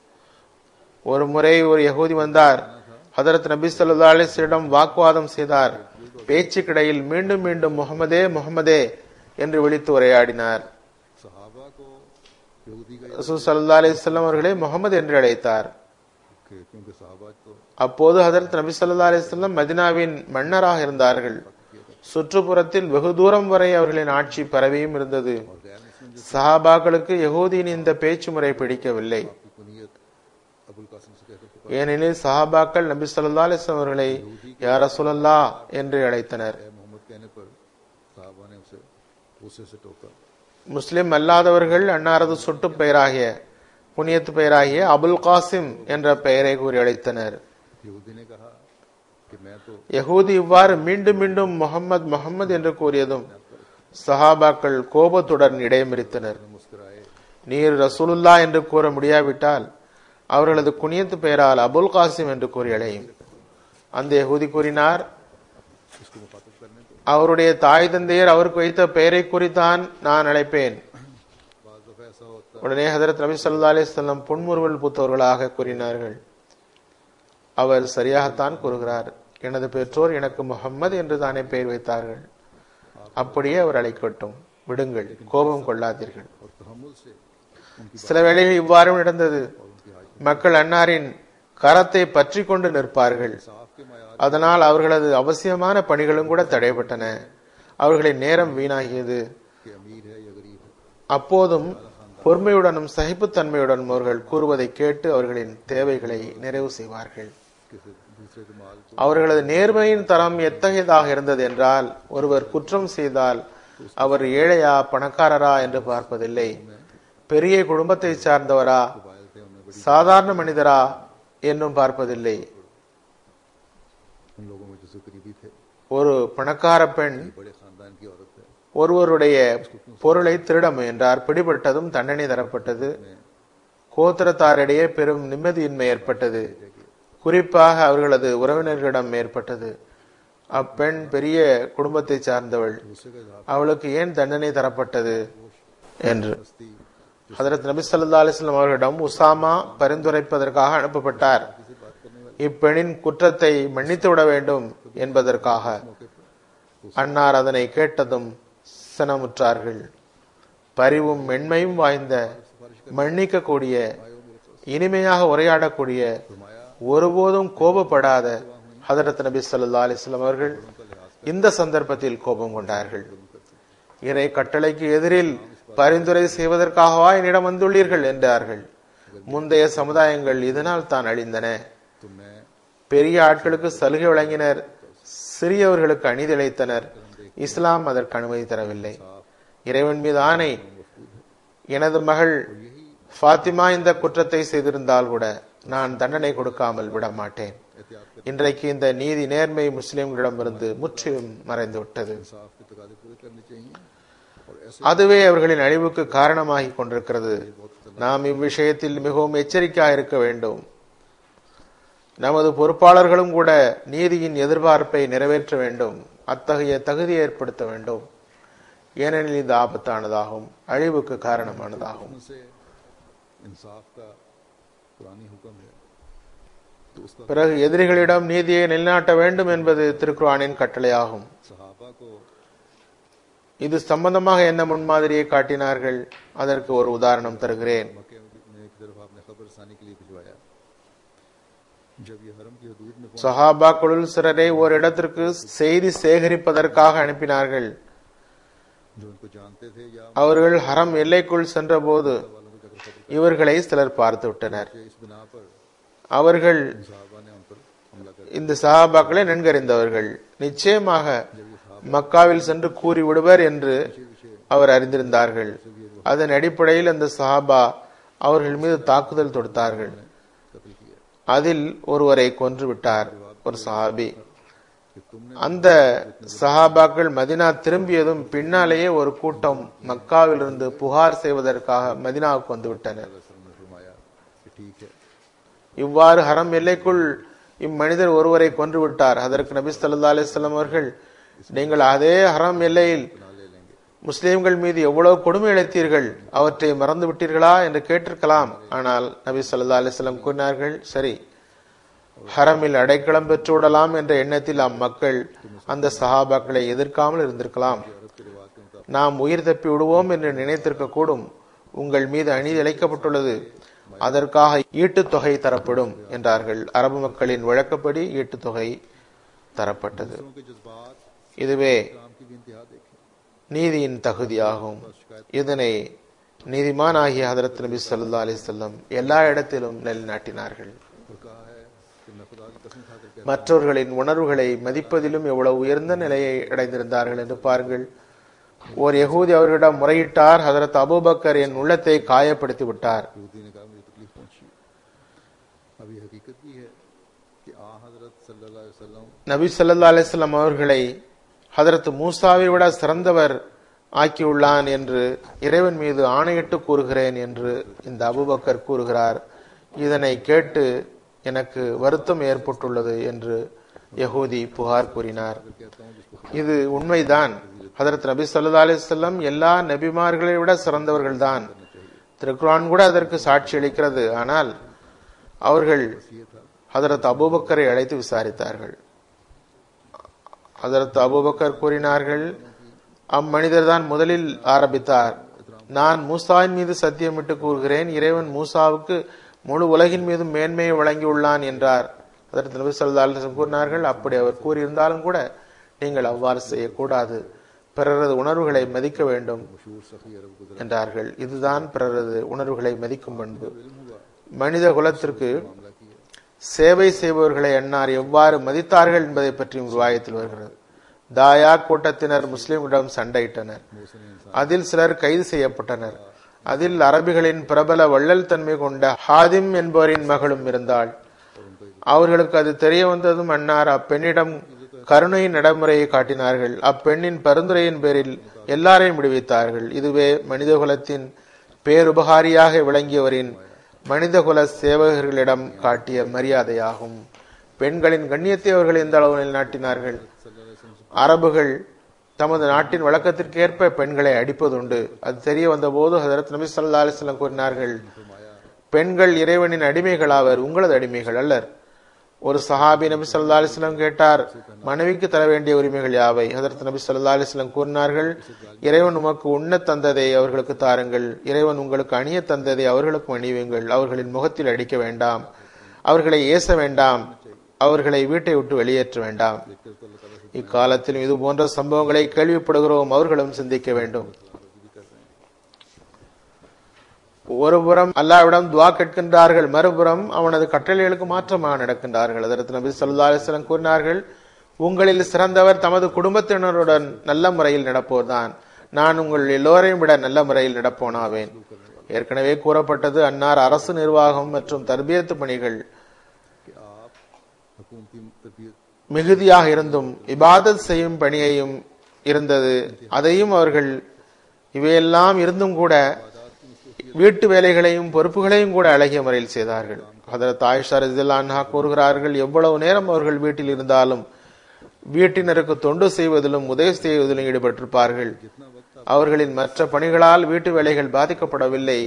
Speaker 2: ஒரு முறை ஒரு யகூதி வந்தார் ஹதரத் நபி ஸல்லல்லாஹு அலைஹி வஸல்லம் வாக்குவாதம் செய்தார் பேச்சுக்கிடையில் மீண்டும் மீண்டும் முகமதே முகமதே என்று விழித்து உரையாடினார்
Speaker 1: सहाबा को यहूदी का
Speaker 2: ரசூல் ஸல்லல்லாஹு அலைஹி வஸல்லம் அவர்களை முகமது என்று அழைத்தார்
Speaker 1: कि क्योंकि सहाबा तो
Speaker 2: அப்போது ஹதரத் நபி ஸல்லல்லாஹு அலைஹி வஸல்லம் மதினாவின் மன்னராக இருந்தார்கள் சுற்றுப்புறத்தில் வெகு தூரம் வரை அவர்களின் ஆட்சி பரவியும் இருந்தது
Speaker 1: और गैर मुस्लिम
Speaker 2: சஹாபாக்களுக்கு யகூதியின் இந்த பேச்சு முறை பிடிக்கவில்லை
Speaker 1: की कुनियत अबुल कासिम से कहकर पुकार
Speaker 2: ஏனெனில் சஹாபாக்கள் நபி ஸல்லல்லாஹு அலைஹி வஸல்லம் அவர்களை யா ரசூலல்லாஹ் என்று அழைத்தனர்
Speaker 1: ए मोहम्मद कहने पर सहाबा ने उसे गुस्से से टोका
Speaker 2: முஸ்லிம் அல்லாதவர்கள் அன்னாரது சொட்டு பெயராகிய புனியத்து பெயராகிய அபுல் காசிம் என்ற பெயரை கூறி அழைத்தனர்
Speaker 1: यहूदी ने कहा कि मैं तो
Speaker 2: யகூதி இவ்வாறு மீண்டும் மீண்டும் முகம்மது முகம்மது என்று கூறியதும் சஹாபாக்கள் கோபத்துடன் இடைமறித்தனர்
Speaker 1: मुस्कुराए
Speaker 2: நீர் ரசூலுல்லா என்று கூற முடியாவிட்டால் அவர்களது குனியத்து பெயரால் அபுல் காசிம் என்று கூறி அழையும் அந்த யகூதி கூறினார்
Speaker 1: उसको मुखातब करने को
Speaker 2: அவருடைய தாய் தந்தையர் அவருக்கு வைத்த பெயரை குறித்தான் நான் அழைப்பேன்
Speaker 1: बाज दफा ऐसा होता
Speaker 2: உடனே ஹதரத் நபி ஸல்லல்லாஹு அலைஹி வஸல்லம் புன்முறுவல் பூத்தவர்களாக கூறினார்கள் அவர் சரியாகத்தான் கூறுகிறார் எனது பெற்றோர் எனக்கு முகம்மது என்று தானே பெயர் வைத்தார்கள் அப்படியே அவர் அழைக்கட்டும் விடுங்கள் கோபம் கொள்ளாதீர்கள்
Speaker 1: और तहमुल से उनकी
Speaker 2: சில வேளைகளில் இவ்வாறும் நடந்தது
Speaker 1: और उनकी हाजिर
Speaker 2: மக்கள் அன்னாரின் கரத்தை பற்றி கொண்டு நிற்பார்கள்
Speaker 1: साफ के मायार
Speaker 2: அதனால் அவர்களது அவசியமான பணிகளும் கூட தடைபட்டன அவர்களின் நேரம் வீணாகியது
Speaker 1: के अमीर है या गरीब है
Speaker 2: அப்போதும் பொறுமையுடனும் சகிப்புத்தன்மையுடனும் அவர்கள் கூறுவதை கேட்டு அவர்களின் தேவைகளை நிறைவு செய்வார்கள்
Speaker 1: किसी दूसरे के माल को
Speaker 2: அவர்களது நேர்மையின் தரம் எத்தகையதாக இருந்தது என்றால் ஒருவர் குற்றம் செய்தால் அவர் ஏழையா பணக்காரரா என்று பார்ப்பதில்லை பெரிய குடும்பத்தை சார்ந்தவரா
Speaker 1: बायल थे उन्हें
Speaker 2: சாதாரண மனிதரா என்னும் பார்ப்பதில்லை
Speaker 1: उन लोगों में जो करीबी थे
Speaker 2: ஒரு பணக்கார பெண்
Speaker 1: बड़े खानदान की औरत है
Speaker 2: ஒருவருடைய பொருளை திருட முயன்றார் பிடிபட்டதும் தண்டனை தரப்பட்டது கோத்திரத்தாரிடையே பெரும் நிம்மதியின்மை ஏற்பட்டது குறிப்பாக அவர்களது உறவினர்களிடம் ஏற்பட்டது அப்பெண் பெரிய குடும்பத்தை சார்ந்தவள் அவளுக்கு ஏன் தண்டனை தரப்பட்டது என்று ஹதரத் நபி ஸல்லல்லாஹு அலைஹி வஸல்லம் அவர்களிடம் உசாமா பரிந்துரைப்பதற்காக அனுப்பப்பட்டார் இப்பெண்ணின் குற்றத்தை மன்னித்து விட வேண்டும் என்பதற்காக அன்னார் அதனை கேட்டதும் சனமுற்றார்கள் பரிவும் மென்மையும் வாய்ந்த மன்னிக்கக்கூடிய இனிமையாக உரையாடக்கூடிய ஒருபோதும் கோபப்படாத ஹதரத் நபி ஸல்லல்லாஹு அலைஹி வஸல்லம் அவர்கள் இந்த சந்தர்ப்பத்தில் கோபம் கொண்டார்கள் இறை கட்டளைக்கு எதிரில் பரிந்துரை செய்வதற்காகவா என்னிடம் வந்துள்ளீர்கள் என்றார்கள் முந்தைய சமுதாயங்கள் இதனால் தான் அழிந்தன பெரிய ஆட்களுக்கு சலுகை வழங்கினர் சிறியவர்களுக்கு அநீதிழைத்தனர் இஸ்லாம் அதற்கு அனுமதி தரவில்லை இறைவன் மீது ஆணை எனது மகள் ஃபாத்திமா இந்த குற்றத்தை செய்திருந்தால் கூட நான் தண்டனை கொடுக்காமல் விட மாட்டேன் இன்றைக்கு இந்த நீதி நேர்மை முஸ்லிம்களிடமிருந்து முற்றிலும் மறைந்து விட்டது
Speaker 1: इंसाफ के तकाजे पूरे करने चाहिए और ऐसे
Speaker 2: அதுவே அவர்களின் அழிவுக்கு காரணமாகி கொண்டிருக்கிறது நாம் இவ்விஷயத்தில் மிகவும் எச்சரிக்கையாக இருக்க வேண்டும் நமது பொறுப்பாளர்களும் கூட நீதியின் எதிர்பார்ப்பை நிறைவேற்ற வேண்டும் அத்தகைய தகுதி ஏற்படுத்த வேண்டும் ஏனெனில் இது ஆபத்தானதாகும் அழிவுக்கு காரணமானதாகும்
Speaker 1: से इंसाफ का पुरानी हुक्म है तो उसका
Speaker 2: பிறகு எதிரிகளிடம் நீதியை நிலைநாட்ட வேண்டும் என்பது திருக்குர்ஆனின் கட்டளையாகும்
Speaker 1: सहाबा को
Speaker 2: இது சம்பந்தமாக என்ன முன்மாதிரியை காட்டினார்கள் அதற்கு ஒரு உதாரணம் தருகிறேன்
Speaker 1: मक्के में की तरफ आपने खबर रसानी के लिए भिजवाया जब ये हरम की हदूद में
Speaker 2: சஹாபாக்களுள் சிலரை ஓரிடத்திற்கு செய்தி சேகரிப்பதற்காக அனுப்பினார்கள்
Speaker 1: जो उनको जानते थे या
Speaker 2: அவர்கள் ஹரம் எல்லைக்குள் சென்றபோது இவர்களை சிலர் பார்த்து விட்டனர்
Speaker 1: इस बिना पर
Speaker 2: அவர்கள்
Speaker 1: सहाबा ने उन पर हमला कर
Speaker 2: இந்த சஹாபாக்களை நன்கறிந்தவர்கள் நிச்சயமாக மக்காவில் சென்று கூறி விடுவர் என்று அவர் அறிந்திருந்தார்கள் அதன் அடிப்படையில் அந்த சஹாபா அவர்கள் மீது தாக்குதல் தொடுத்தார்கள்
Speaker 1: कत्ल किया
Speaker 2: அதில் ஒருவரை கொன்று விட்டார் ஒரு சஹாபி
Speaker 1: कि तुमने
Speaker 2: அந்த சஹாபாக்கள் மதினா திரும்பியதும் பின்னாலேயே ஒரு கூட்டம் மக்காவிலிருந்து புகார் செய்வதற்காக மதினாவுக்கு வந்து விட்டனர்
Speaker 1: रसूल ने फरमाया कि ठीक है
Speaker 2: இவ்வாறு ஹரம் எல்லைக்குள் இம்மனிதர் ஒருவரை கொன்று விட்டார் அதற்கு நபி ஸல்லல்லாஹு அலைஹி வஸல்லம் அவர்கள் நீங்கள் அதே ஹரம் எல்லையில்
Speaker 1: ना ले लेंगे
Speaker 2: முஸ்லிம்கள் மீது எவ்வளவு கொடுமை இழைத்தீர்கள் அவற்றை மறந்து விட்டீர்களா என்று கேட்டிருக்கலாம் ஆனால் நபி ஸல்லல்லாஹு அலைஹி வஸல்லம் கூறினார்கள் சரி ஹரமில் அடைக்கலம் பெற்று விடலாம் என்ற எண்ணத்தில் அம்மக்கள் அந்த சஹாபாக்களை எதிர்க்காமல் இருந்திருக்கலாம் நாம் உயிர் தப்பி விடுவோம் என்று நினைத்திருக்க கூடும் உங்கள் மீது அநீதி இழைக்கப்பட்டுள்ளது அதற்காக ஈட்டுத் தொகை தரப்படும் என்றார்கள் அரபு மக்களின் வழக்கப்படி ஈட்டுத் தொகை தரப்பட்டது
Speaker 1: दूसरों के जज्बात
Speaker 2: இதுவே
Speaker 1: काम की भी इंतहा देखें
Speaker 2: நீதியின் தகுதியாகும் இதனை நீதிமான் ஆகிய ஹதரத் நபி ஸல்லல்லாஹு அலைஹி வஸல்லம் எல்லா இடத்திலும் நிலைநாட்டினார்கள்
Speaker 1: और कहा है कि मैं खुदा की कसम खाकर कहता
Speaker 2: மற்றவர்களின் உணர்வுகளை மதிப்பதிலும் எவ்வளவு உயர்ந்த நிலையை அடைந்திருந்தார்கள் என்று பாருங்கள் ஓர் யகூதி அவர்களிடம் முறையிட்டார் ஹதரத் அபூபக்கர் என் உள்ளத்தை காயப்படுத்தி விட்டார்
Speaker 1: हूं यहूदी ने कहा मुझे तकलीफ पहुंची अब ये हकीकत भी है कि आ हजरत सल्लल्लाहु अलैहि वसल्लम
Speaker 2: நபி ஸல்லல்லாஹு அலைஹி வஸல்லம் அவர்களை ஹதரத் மூசாவை விட சிறந்தவர் ஆக்கியுள்ளான் என்று இறைவன் மீது ஆணையிட்டு கூறுகிறேன் என்று இந்த அபூபக்கர் கூறுகிறார் இதனை கேட்டு எனக்கு வருத்தம் ஏற்பட்டுள்ளது என்று யகூதி புகார் கூறினார் இது உண்மைதான் ஹதரத் நபி ஸல்லல்லாஹு அலைஹி வஸல்லம் எல்லா நபிமார்களை விட சிறந்தவர்கள்தான் திருக்குரான் கூட அதற்கு சாட்சி அளிக்கிறது ஆனால் அவர்கள் ஹதரத் அபூபக்கரை அழைத்து விசாரித்தார்கள் ஹதரத் அபூபக்கர் கூறினார்கள் அம்மனிதர் தான் முதலில் ஆரம்பித்தார் நான் மூசாவின் மீது சத்தியமிட்டு கூறுகிறேன் இறைவன் மூசாவுக்கு முழு உலகின் மீது மேன்மையை வழங்கியுள்ளான் என்றார் அதற்கு நபி ஸல்லல்லாஹு அலைஹி வஸல்லம் கூறினார்கள் அப்படி அவர் கூறியிருந்தாலும் கூட நீங்கள் அவ்வாறு செய்யக்கூடாது பிறரது உணர்வுகளை மதிக்க வேண்டும்
Speaker 1: मशहूर सखी अरब गुजर
Speaker 2: என்றார்கள் இதுதான் பிறரது உணர்வுகளை மதிக்கும் பண்பு மனித குலத்திற்கு சேவை செய்பவர்களை அன்னார் எவ்வாறு மதித்தார்கள் என்பதை பற்றியும் ரிவாயத்தில் வருகிறது தாயா கூட்டத்தினர் முஸ்லிம்களிடம் சண்டையிட்டனர் அதில் சிலர் கைது செய்யப்பட்டனர் அதில் அரபிகளின் பிரபல வள்ளல் தன்மை கொண்ட ஹாதிம் என்பவரின் மகளும் இருந்தாள் அவர்களுக்கு அது தெரிய வந்ததும் அன்னார் அப்பெண்ணிடம் கருணை நடைமுறையை காட்டினார்கள் அப்பெண்ணின் பரிந்துரையின் பேரில் எல்லாரையும் விடுவித்தார்கள் இதுவே மனிதகுலத்தின் பேருபகாரியாக விளங்கியவரின் மனிதகுல சேவகர்களிடம் காட்டிய மரியாதையாகும் பெண்களின் கண்ணியத்தை அவர்கள் எந்த அளவு நிலைநாட்டினார்கள் அரபுகள் தமது நாட்டின் வழக்கத்திற்கேற்ப பெண்களை அடிப்பதுண்டு அது தெரிய வந்தபோது ஹதரத் நபி ஸல்லல்லாஹு அலைஹி வஸல்லம் கூறினார்கள் பெண்கள் இறைவனின் அடிமைகளாவர் உங்களது அடிமைகள் அல்லர் ஒரு சஹாபி நபி ஸல்லல்லாஹு அலைஹி வஸல்லம் கேட்டார் மனைவிக்கு தர வேண்டிய உரிமைகள் யாவை ஹதரத் நபி ஸல்லல்லாஹு அலைஹி வஸல்லம் கூறினார்கள் இறைவன் உமக்கு உண்ணத் தந்ததை அவர்களுக்கு தாருங்கள் இறைவன் உங்களுக்கு அணிய தந்ததை அவர்களுக்கு அணியுங்கள் அவர்களின் முகத்தில் அடிக்க வேண்டாம் அவர்களை ஏச வேண்டாம் அவர்களை வீட்டை விட்டு வெளியேற்ற வேண்டாம் இக்காலத்திலும் இது போன்ற சம்பவங்களை கேள்விப்படுகிறோம் அவர்களும் சிந்திக்க வேண்டும் ஒருபுறம் அல்லாவிடம் துவா கேட்கின்றார்கள் மறுபுறம் அவனது கட்டளைகளுக்கு மாற்றமாக நடக்கின்றார்கள் அதற்கு நபி ஸல்லல்லாஹு அலைஹி வஸல்லம் கூறினார்கள் உங்களில் சிறந்தவர் தமது குடும்பத்தினருடன் நல்ல முறையில் நடப்போர்தான் நான் உங்கள் எல்லோரையும் விட நல்ல முறையில் நடப்போனாவேன் ஏற்கனவே கூறப்பட்டது அன்னார் அரசு நிர்வாகம் மற்றும் தர்பியத்து பணிகள்
Speaker 1: हुकूमती तरबियत
Speaker 2: மிகுதியாக இருந்தும் இபாதத் செய்யும் பணியையும் இருந்தது அதையும் அவர்கள் இவையெல்லாம் இருந்தும் கூட வீட்டு வேலைகளையும் பொறுப்புகளையும் கூட அழகிய முறையில் செய்தார்கள் ஹதரத் ஆயிஷா ரலியல்லாஹு அன்ஹா கூறுகிறார்கள் எவ்வளவு நேரம் அவர்கள் வீட்டில் இருந்தாலும் வீட்டினருக்கு தொண்டு செய்வதிலும் உதவி செய்வதிலும் ஈடுபட்டிருப்பார்கள் அவர்களின் மற்ற பணிகளால் வீட்டு வேலைகள் பாதிக்கப்படவில்லை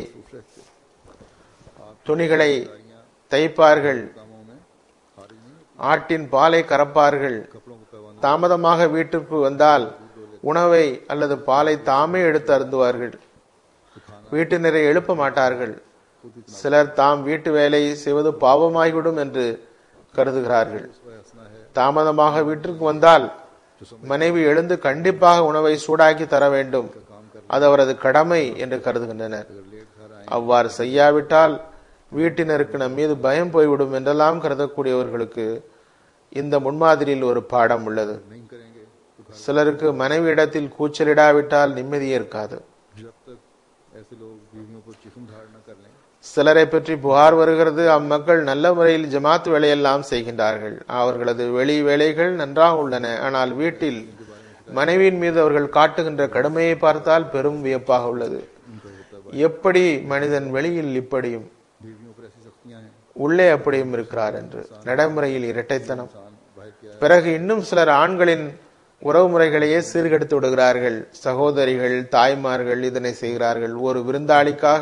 Speaker 2: துணிகளை தைப்பார்கள்
Speaker 1: कामों में खारिज नहीं
Speaker 2: ஆட்டின் பாலை கறப்பார்கள்
Speaker 1: कपड़ों को करवाना
Speaker 2: தாமதமாக வீட்டிற்கு வந்தால் உணவை அல்லது பாலை தாமே எடுத்து அருந்துவார்கள் வீட்டினரை எழுப்ப மாட்டார்கள் சிலர் தாம் வீட்டு வேலை செய்வது பாவமாகிவிடும் என்று கருதுகிறார்கள்
Speaker 1: हंसना है
Speaker 2: தாமதமாக வீட்டிற்கு வந்தால் மனைவி எழுந்து கண்டிப்பாக உணவை சூடாக்கி தர வேண்டும் அது அவரது கடமை என்று கருதுகின்றனர்
Speaker 1: लेट घर आए
Speaker 2: அவ்வாறு செய்யாவிட்டால் வீட்டினருக்கு நம் மீது பயம் போய்விடும் என்றெல்லாம் கருதக்கூடியவர்களுக்கு இந்த முன்மாதிரியில் ஒரு பாடம் உள்ளது
Speaker 1: नहीं करेंगे तो
Speaker 2: சிலருக்கு மனைவி இடத்தில் கூச்சலிடாவிட்டால் நிம்மதியே இருக்காது
Speaker 1: जब तक ऐसे लोग बीवियों पर चिखम धार न कर लें
Speaker 2: சிலரை பற்றி புகார் வருகிறது அம்மக்கள் நல்ல முறையில் ஜமாத் வேலையெல்லாம் செய்கின்றார்கள் அவர்களது வெளி வேலைகள் நன்றாக உள்ளன ஆனால் வீட்டில் மனைவியின் மீது அவர்கள் காட்டுகின்ற கடுமையை பார்த்தால் பெரும் வியப்பாக உள்ளது எப்படி மனிதன் வெளியில் இப்படியும்
Speaker 1: बीवियों पर ऐसी सख्तियां हैं
Speaker 2: உள்ளே அப்படியும் இருக்கிறார் என்று நடைமுறையில் இரட்டைத்தனம்
Speaker 1: इंसान बाहर किया
Speaker 2: பிறகு இன்னும் சிலர் ஆண்களின் உறவு முறைகளையே சீர்கெடுத்து விடுகிறார்கள் சகோதரிகள் தாய்மார்கள் இதனை செய்கிறார்கள் ஒரு விருந்தாளிக்காக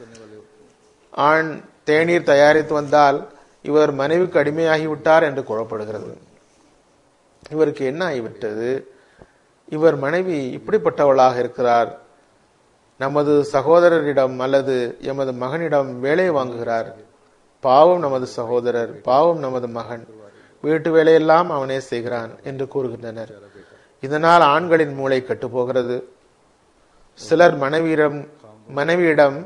Speaker 2: ஆண் தேநீர் தயாரித்து வந்தால் இவர் மனைவிக்கு அடிமையாகிவிட்டார் என்று கூறப்படுகிறது இவருக்கு என்ன ஆகிவிட்டது இவர் மனைவி இப்படிப்பட்டவளாக இருக்கிறார் நமது சகோதரரிடம் அல்லது எமது மகனிடம் வேலை வாங்குகிறார் பாவம் நமது சகோதரர் பாவம் நமது மகன் வீட்டு வேலையெல்லாம் அவனே செய்கிறான் என்று கூறுகின்றனர் இதனால் ஆண்களின் மூளை கெட்டு போகிறது சிலர் மனைவியிடம் மனைவியிடம்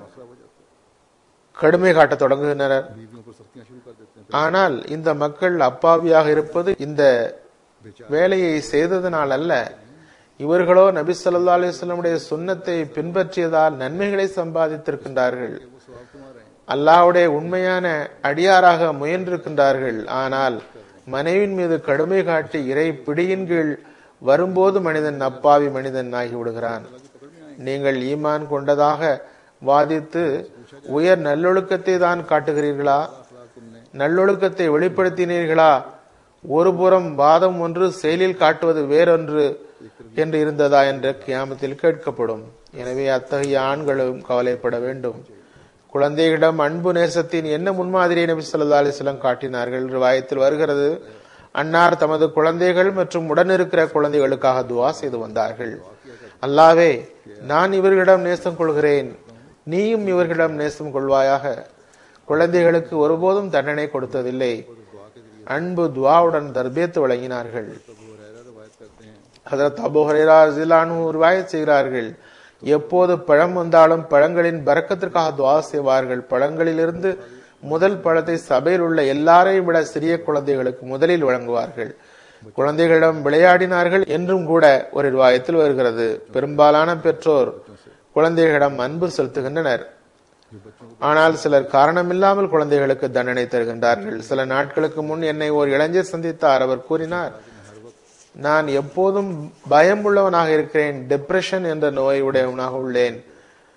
Speaker 2: கடுமை காட்டத் தொடங்குகின்றனர்
Speaker 1: बीवियों पर सख्तियां शुरू कर देते हैं
Speaker 2: ஆனால் இந்த மக்கள் அப்பாவியாக இருப்பது இந்த வேலையை செய்ததனால் அல்ல இவர்களோ நபி ஸல்லல்லாஹு அலைஹி வஸல்லமுடைய சுன்னத்தை பின்பற்றியதால் நன்மைகளை சம்பாதித்திருக்கின்றார்கள் அல்லாஹ்வுடைய உண்மையான அடியாராக முயன்றிருக்கின்றார்கள் ஆனால் மனைவின் மீது கடுமை காட்டி இறை பிடியின் கீழ் வரும்போது மனிதன் அப்பாவி மனிதன் ஆகிவிடுகிறான் நீங்கள் ஈமான் கொண்டதாக வாதித்து உயர் நல்லொழுக்கத்தை தான் காட்டுகிறீர்களா நல்லொழுக்கத்தை வெளிப்படுத்தினீர்களா ஒருபுறம் வாதம் ஒன்று செயலில் காட்டுவது வேறொன்று என்று இருந்ததா என்ற கியாமத்தில் கேட்கப்படும் எனவே அத்தகைய ஆண்களும் கவலைப்பட வேண்டும் குழந்தைகளிடம் அன்பு நேசத்தின் என்ன முன்மாதிரியை நபி ஸல்லல்லாஹு அலைஹி வஸல்லம் காட்டினார்கள் ரிவாயத்தில் வருகிறது அன்னார் தமது குழந்தைகள் மற்றும் உடனிருக்கிற குழந்தைகளுக்காக துவா செய்து வந்தார்கள் அல்லாவே நான் இவர்களிடம் நேசம் கொள்கிறேன் நீயும் இவர்களிடம் நேசம் கொள்வாயாக குழந்தைகளுக்கு ஒருபோதும் தண்டனை கொடுத்ததில்லை அன்பு துவாவுடன் தர்பியத்து வழங்கினார்கள் ஹதரத் அபு ஹுரைரா ரலியல்லாஹு அன்ஹு ரிவாயத் செய்கிறார்கள் எப்போது பழம் வந்தாலும் பழங்களின் பரக்கத்திற்காக துவா செய்வார்கள் பழங்களிலிருந்து முதல் பழத்தை சபையில் உள்ள எல்லாரையும் விட சிறிய குழந்தைகளுக்கு முதலில் வழங்குவார்கள் குழந்தைகளிடம் விளையாடினார்கள் என்றும் கூட ஒரு ரிவாயத்தில் வருகிறது பெரும்பாலான பெற்றோர் குழந்தைகளிடம் அன்பு செலுத்துகின்றனர் ஆனால் சிலர் காரணமில்லாமல் குழந்தைகளுக்கு தண்டனை தருகின்றார்கள் சில நாட்களுக்கு முன் என்னை ஒரு இளைஞர் சந்தித்தார் அவர் கூறினார் நான் எப்போதும் பயம் உள்ளவனாக இருக்கிறேன் டிப்ரெஷன் என்ற நோய் உடையவனாக உள்ளேன்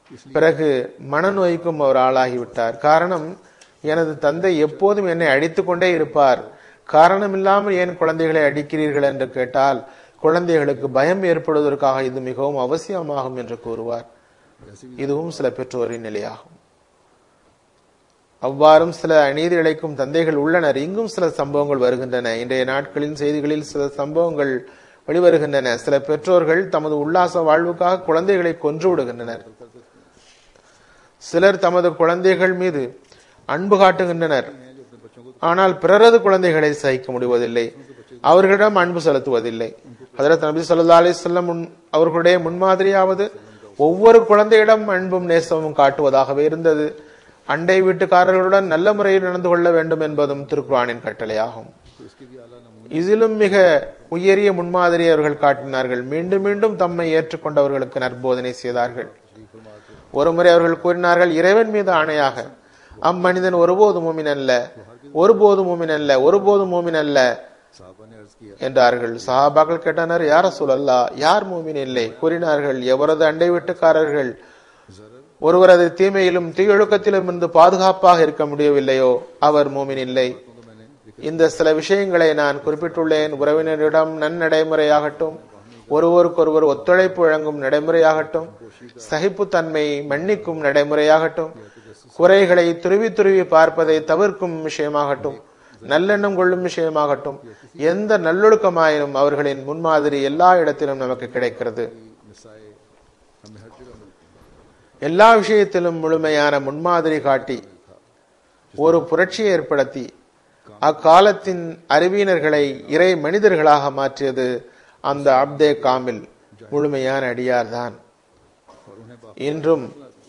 Speaker 2: பிறகு மனநோய்க்கும் அவர் ஆளாகிவிட்டார் காரணம் எனது தந்தை எப்போதும் என்னை அடித்துக் கொண்டே இருப்பார் காரணம் இல்லாமல் ஏன் குழந்தைகளை அடிக்கிறீர்கள் என்று கேட்டால் குழந்தைகளுக்கு பயம் ஏற்படுவதற்காக இது மிகவும் அவசியமாகும் என்று கூறுவார் இதுவும் சில பெற்றோரின் நிலையாகும் அவ்வாறும் சில அநீதி இழைக்கும் தந்தைகள் உள்ளனர் இங்கும் சில சம்பவங்கள் வருகின்றன இன்றைய நாட்களின் செய்திகளில் சில சம்பவங்கள் வெளிவருகின்றன சில பெற்றோர்கள் தமது உல்லாச வாழ்வுக்காக குழந்தைகளை கொன்று விடுகின்றனர் சிலர் தமது குழந்தைகள் மீது அன்பு காட்டுகின்றனர் ஆனால் பிறரது குழந்தைகளை சகிக்க முடிவதில்லை அவர்களிடம் அன்பு செலுத்துவதில்லை ஹதரத் நபி ஸல்லல்லாஹு அலைஹி வஸல்லம் முன்- அவர்களுடைய முன்மாதிரியாவது ஒவ்வொரு குழந்தையிடம் அன்பும் நேசமும் காட்டுவதாகவே இருந்தது அண்டை வீட்டுக்காரர்களுடன் நல்ல முறையில் நடந்து கொள்ள வேண்டும் என்பதும் திருக்குரானின் கட்டளையாகும் இதிலும் மிக உயரிய முன்மாதிரி அவர்கள் காட்டினார்கள் மீண்டும் மீண்டும் தம்மை ஏற்றுக்கொண்டவர்களுக்கு நற்போதனை செய்தார்கள் ஒருமுறை அவர்கள் கூறினார்கள் இறைவன் மீது ஆணையாக அம்மனிதன் ஒருபோதும் மூமின் அல்ல ஒருபோதும் மூமின் அல்ல ஒருபோதும் மூமின் அல்ல
Speaker 1: साहबा ने अर्ज किया
Speaker 2: என்றார்கள் சஹாபாக்கள் கேட்டனர் யார சொல்லல்லா யார் மூமின் இல்லை கூறினார்கள் எவரது அண்டை வீட்டுக்காரர்கள் ஒருவரது தீமையிலும் தீயொழுக்கத்திலும் இருந்து பாதுகாப்பாக இருக்க முடியவில்லையோ அவர் மூமின் இல்லை இந்த சில விஷயங்களை நான் குறிப்பிட்டுள்ளேன் உறவினரிடம் நன்னடைமுறையாகட்டும் ஒருவருக்கொருவர் ஒத்துழைப்பு வழங்கும் நடைமுறையாகட்டும் சகிப்புத்தன்மை மன்னிக்கும் நடைமுறையாகட்டும் குறைகளை துருவி துருவி பார்ப்பதை தவிர்க்கும் விஷயமாகட்டும் நல்லெண்ணம் கொள்ளும் விஷயமாகட்டும் எந்த நல்லொழுக்கமாயினும் அவர்களின் முன்மாதிரி எல்லா இடத்திலும் நமக்கு கிடைக்கிறது
Speaker 1: मिसाए हमें हर जगह मिलती हैं
Speaker 2: எல்லா விஷயத்திலும் முழுமையான முன்மாதிரி காட்டி ஒரு புரட்சியை ஏற்படுத்தி அக்காலத்தின் அறிவியனர்களை இறை மனிதர்களாக மாற்றியது அந்த அப்தே காமில் முழுமையான அடியார்தான் இன்றும்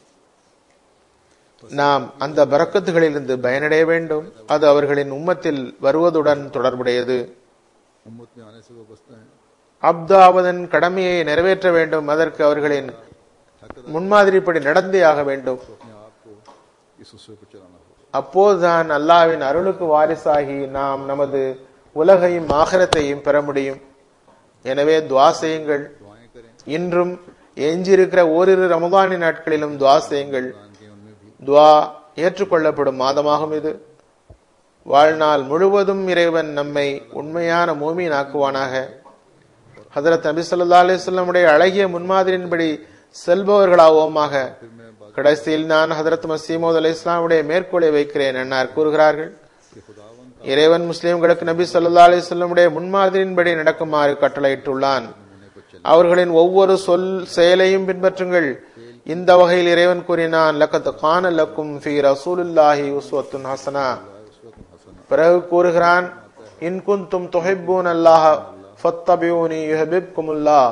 Speaker 2: நாம் அந்த பரக்கத்துகளிலிருந்து பயனடைய வேண்டும் அது அவர்களின் உம்மத்தில் வருவதுடன் தொடர்புடையது
Speaker 1: उम्मत में आने से वो बचते हैं
Speaker 2: அப்தாவதன் கடமையை நிறைவேற்ற வேண்டும் அதற்கு அவர்களின் முன்மாதிரிப்படி நடந்தே ஆக வேண்டும்
Speaker 1: अपने आप को इस उसवे पर चलाना होगा
Speaker 2: அப்போதுதான் அல்லாவின் அருளுக்கு வாரிசாகி நாம் நமது உலகையும் ஆகரத்தையும் பெற முடியும் எனவே துவா செய்யுங்கள்
Speaker 1: दुआएं करें
Speaker 2: இன்றும் எஞ்சியிருக்கிற ஓரிரு ரமதானி நாட்களிலும் துவா செய்யுங்கள்
Speaker 1: कुरान के उनमें भी
Speaker 2: துவா ஏற்றுக்கொள்ளப்படும் மாதமாகும் இது வாழ்நாள் முழுவதும் இறைவன் நம்மை உண்மையான மூமீன் ஆக்குவானாக ஹதரத் நபி ஸல்லல்லாஹு அலைஹி வஸல்லமுடைய அழகிய முன்மாதிரியின்படி செல்பவர்களாவோமாக கடைசியில் நான் ஹதரத் மசீமோத் அலி இஸ்லாமுடைய மேற்கோளை வைக்கிறேன் என்னார் கூறுகிறார்கள்
Speaker 1: कि खुदावन
Speaker 2: இறைவன் முஸ்லிம்களுக்கு நபி ஸல்லல்லாஹு அலைஹி வஸல்லமுடைய முன்மாதிரியின்படி நடக்குமாறு கட்டளையிட்டுள்ளான் அவர்களின் ஒவ்வொரு சொல் செயலையும் பின்பற்றுங்கள் இந்த வகையில் இறைவன் கூறினான் லக்கத் கான லக்கும் ஃபி ரசூலுல்லாஹி உஸ்வத்துன் ஹசனா பிறகு கூறுகிறான் இன் குந்தும் துஹிப்பூன் அல்லாஹ் ஃபத்தபியூனி யுஹிப்புக்குமுல்லாஹ்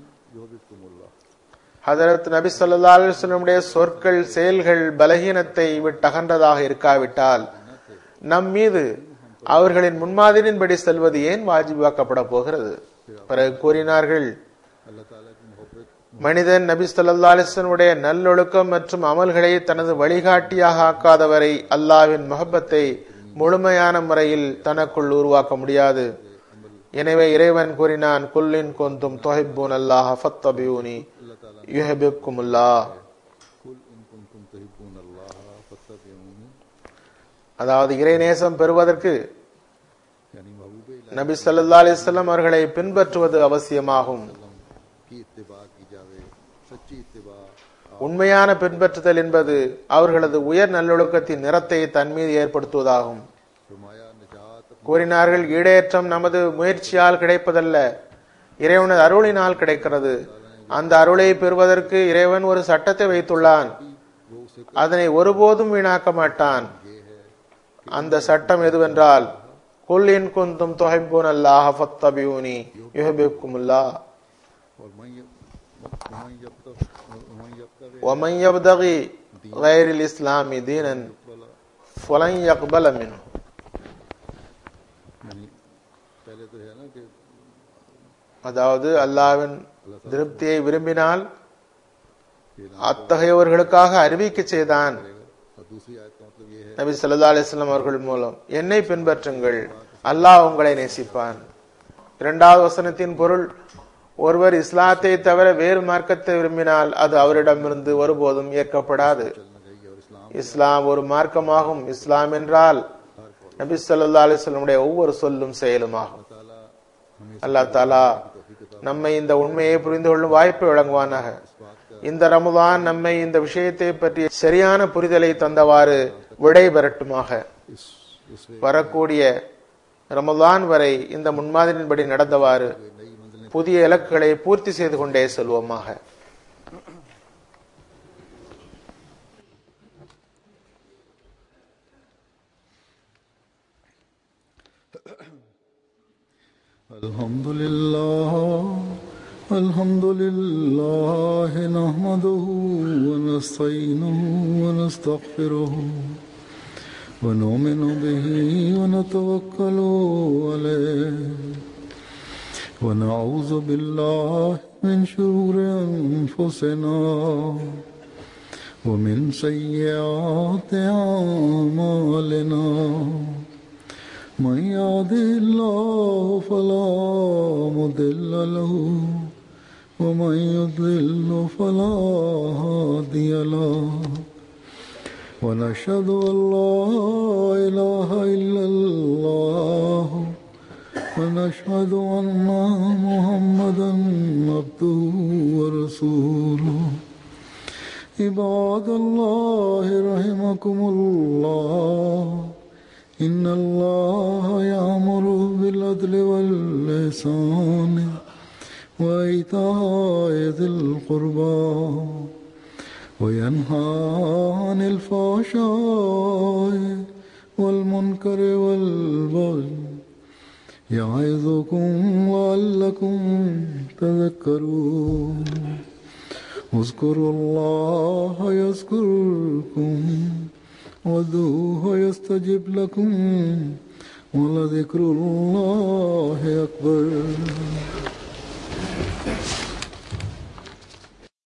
Speaker 2: ஹதரத் நபி ஸல்லல்லாஹு அலைஹி வஸல்லமுடைய சொற்கள் செயல்கள் பலகீனத்தை விட்டகன்றதாக இருக்காவிட்டால் நம் மீது அவர்களின் முன்மாதிரியின்படி செல்வது ஏன் வாஜிபாக்கப்பட போகிறது பிறகு கூறினார்கள்
Speaker 1: अल्लाह ताला की मोहब्बत
Speaker 2: மனிதன் நபி ஸல்லல்லாஹு அலைஹி வஸல்லமுடைய நல்லொழுக்கம் மற்றும் அமல்களை தனது வழிகாட்டியாக ஆக்காதவரை அல்லாஹ்வின் முஹப்பத்தை முழுமையான முறையில் தனக்குள் உருவாக்க முடியாது எனவே இறைவன் கூறினான் குல்லின் கொந்தும் தொஹிப்பூன் அல்லாஹ் ஃபத்தபியூனி யுஹிப்புக்குமுல்லாஹ்
Speaker 1: कुल इन कुंतुम तुहिब्बून अल्लाह फत्तबिऊनी
Speaker 2: அதாவது இறைநேசம் பெறுவதற்கு
Speaker 1: यानी महबूब
Speaker 2: நபி ஸல்லல்லாஹு அலைஹி வஸல்லம் அவர்களை பின்பற்றுவது அவசியமாகும்
Speaker 1: की इत्तिबा की जावे सच्ची इत्तिबा
Speaker 2: உண்மையான பின்பற்றுதல் என்பது அவர்களது உயர் நல்லொழுக்கத்தின் நிறத்தை தன் மீது ஏற்படுத்துவதாகும்
Speaker 1: फरमाया निजात
Speaker 2: கூறினார்கள் ஈடேற்றம் நமது முயற்சியால் கிடைப்பதல்ல இறைவனது அருளினால் கிடைக்கிறது அந்த அருளை பெறுவதற்கு இறைவன் ஒரு சட்டத்தை வைத்துள்ளான்
Speaker 1: वो उसे
Speaker 2: அதனை ஒருபோதும் வீணாக்க மாட்டான் அந்த சட்டம் எதுவென்றால் குல் இன் குந்தும் தொஹிப்பூன் அல்லாஹ் ஃபத்தபியூனி யுஹிப்புக்குமுல்லாஹ்
Speaker 1: और मैं ये मैं जब तक मैं जब तक
Speaker 2: ومن يبتغي غير الإسلام دينا
Speaker 1: वाला
Speaker 2: فلن يقبل منه
Speaker 1: यानी पहले तो है ना कि
Speaker 2: அதாவது அல்லாவின் திருப்தியை விரும்பினால்
Speaker 1: कि ना
Speaker 2: அத்தகையவர்களுக்காக அறிவிக்க செய்தான்
Speaker 1: और दूसरी आयत का मतलब ये है
Speaker 2: நபி ஸல்லல்லாஹு அலைஹி வஸல்லம் அவர்கள் மூலம் என்னை பின்பற்றுங்கள் அல்லாஹ் உங்களை நேசிப்பான் இரண்டாவது வசனத்தின் பொருள் ஒருவர் இஸ்லாத்தை தவிர வேறு மார்க்கத்தை விரும்பினால் அது அவரிடமிருந்து ஒருபோதும் ஏற்கப்படாது இஸ்லாம் ஒரு மார்க்கமாகும் இஸ்லாம் என்றால் நபி ஸல்லல்லாஹு அலைஹி வஸல்லமுடைய ஒவ்வொரு சொல்லும் செயலுமாகும் அல்லாஹ் தாலா நம்மை இந்த உண்மையை புரிந்து கொள்ளும் வாய்ப்பை வழங்குவானாக இந்த ரமதான் நம்மை இந்த விஷயத்தை பற்றி சரியான புரிதலை தந்தவாறு விடை பெறட்டுமாக வரக்கூடிய ரமதான் வரை இந்த முன்மாதிரியின்படி நடந்தவாறு புதிய இலக்குகளை பூர்த்தி செய்து கொண்டே செல்வோமாக
Speaker 1: الحمد لله الحمد لله نحمده ونستعينه ونستغفره ونؤمن به ونتوكل عليه ونعوذ بالله من شرور أنفسنا ومن سيئات أعمالنا من يهده الله فلا مضل له ومن يضلل فلا هادي له ونشهد ان لا اله الا الله ونشهد ان محمدا عبده ورسوله عباد الله رحمكم الله إن الله يأمر بالعدل واللسان وإيتاء ذي القربى وينهى عن الفحشاء والمنكر والبغي يعظكم لعلكم تذكرون اذكروا الله يذكركم وادعوه يستجب لكم ولذكر الله أكبر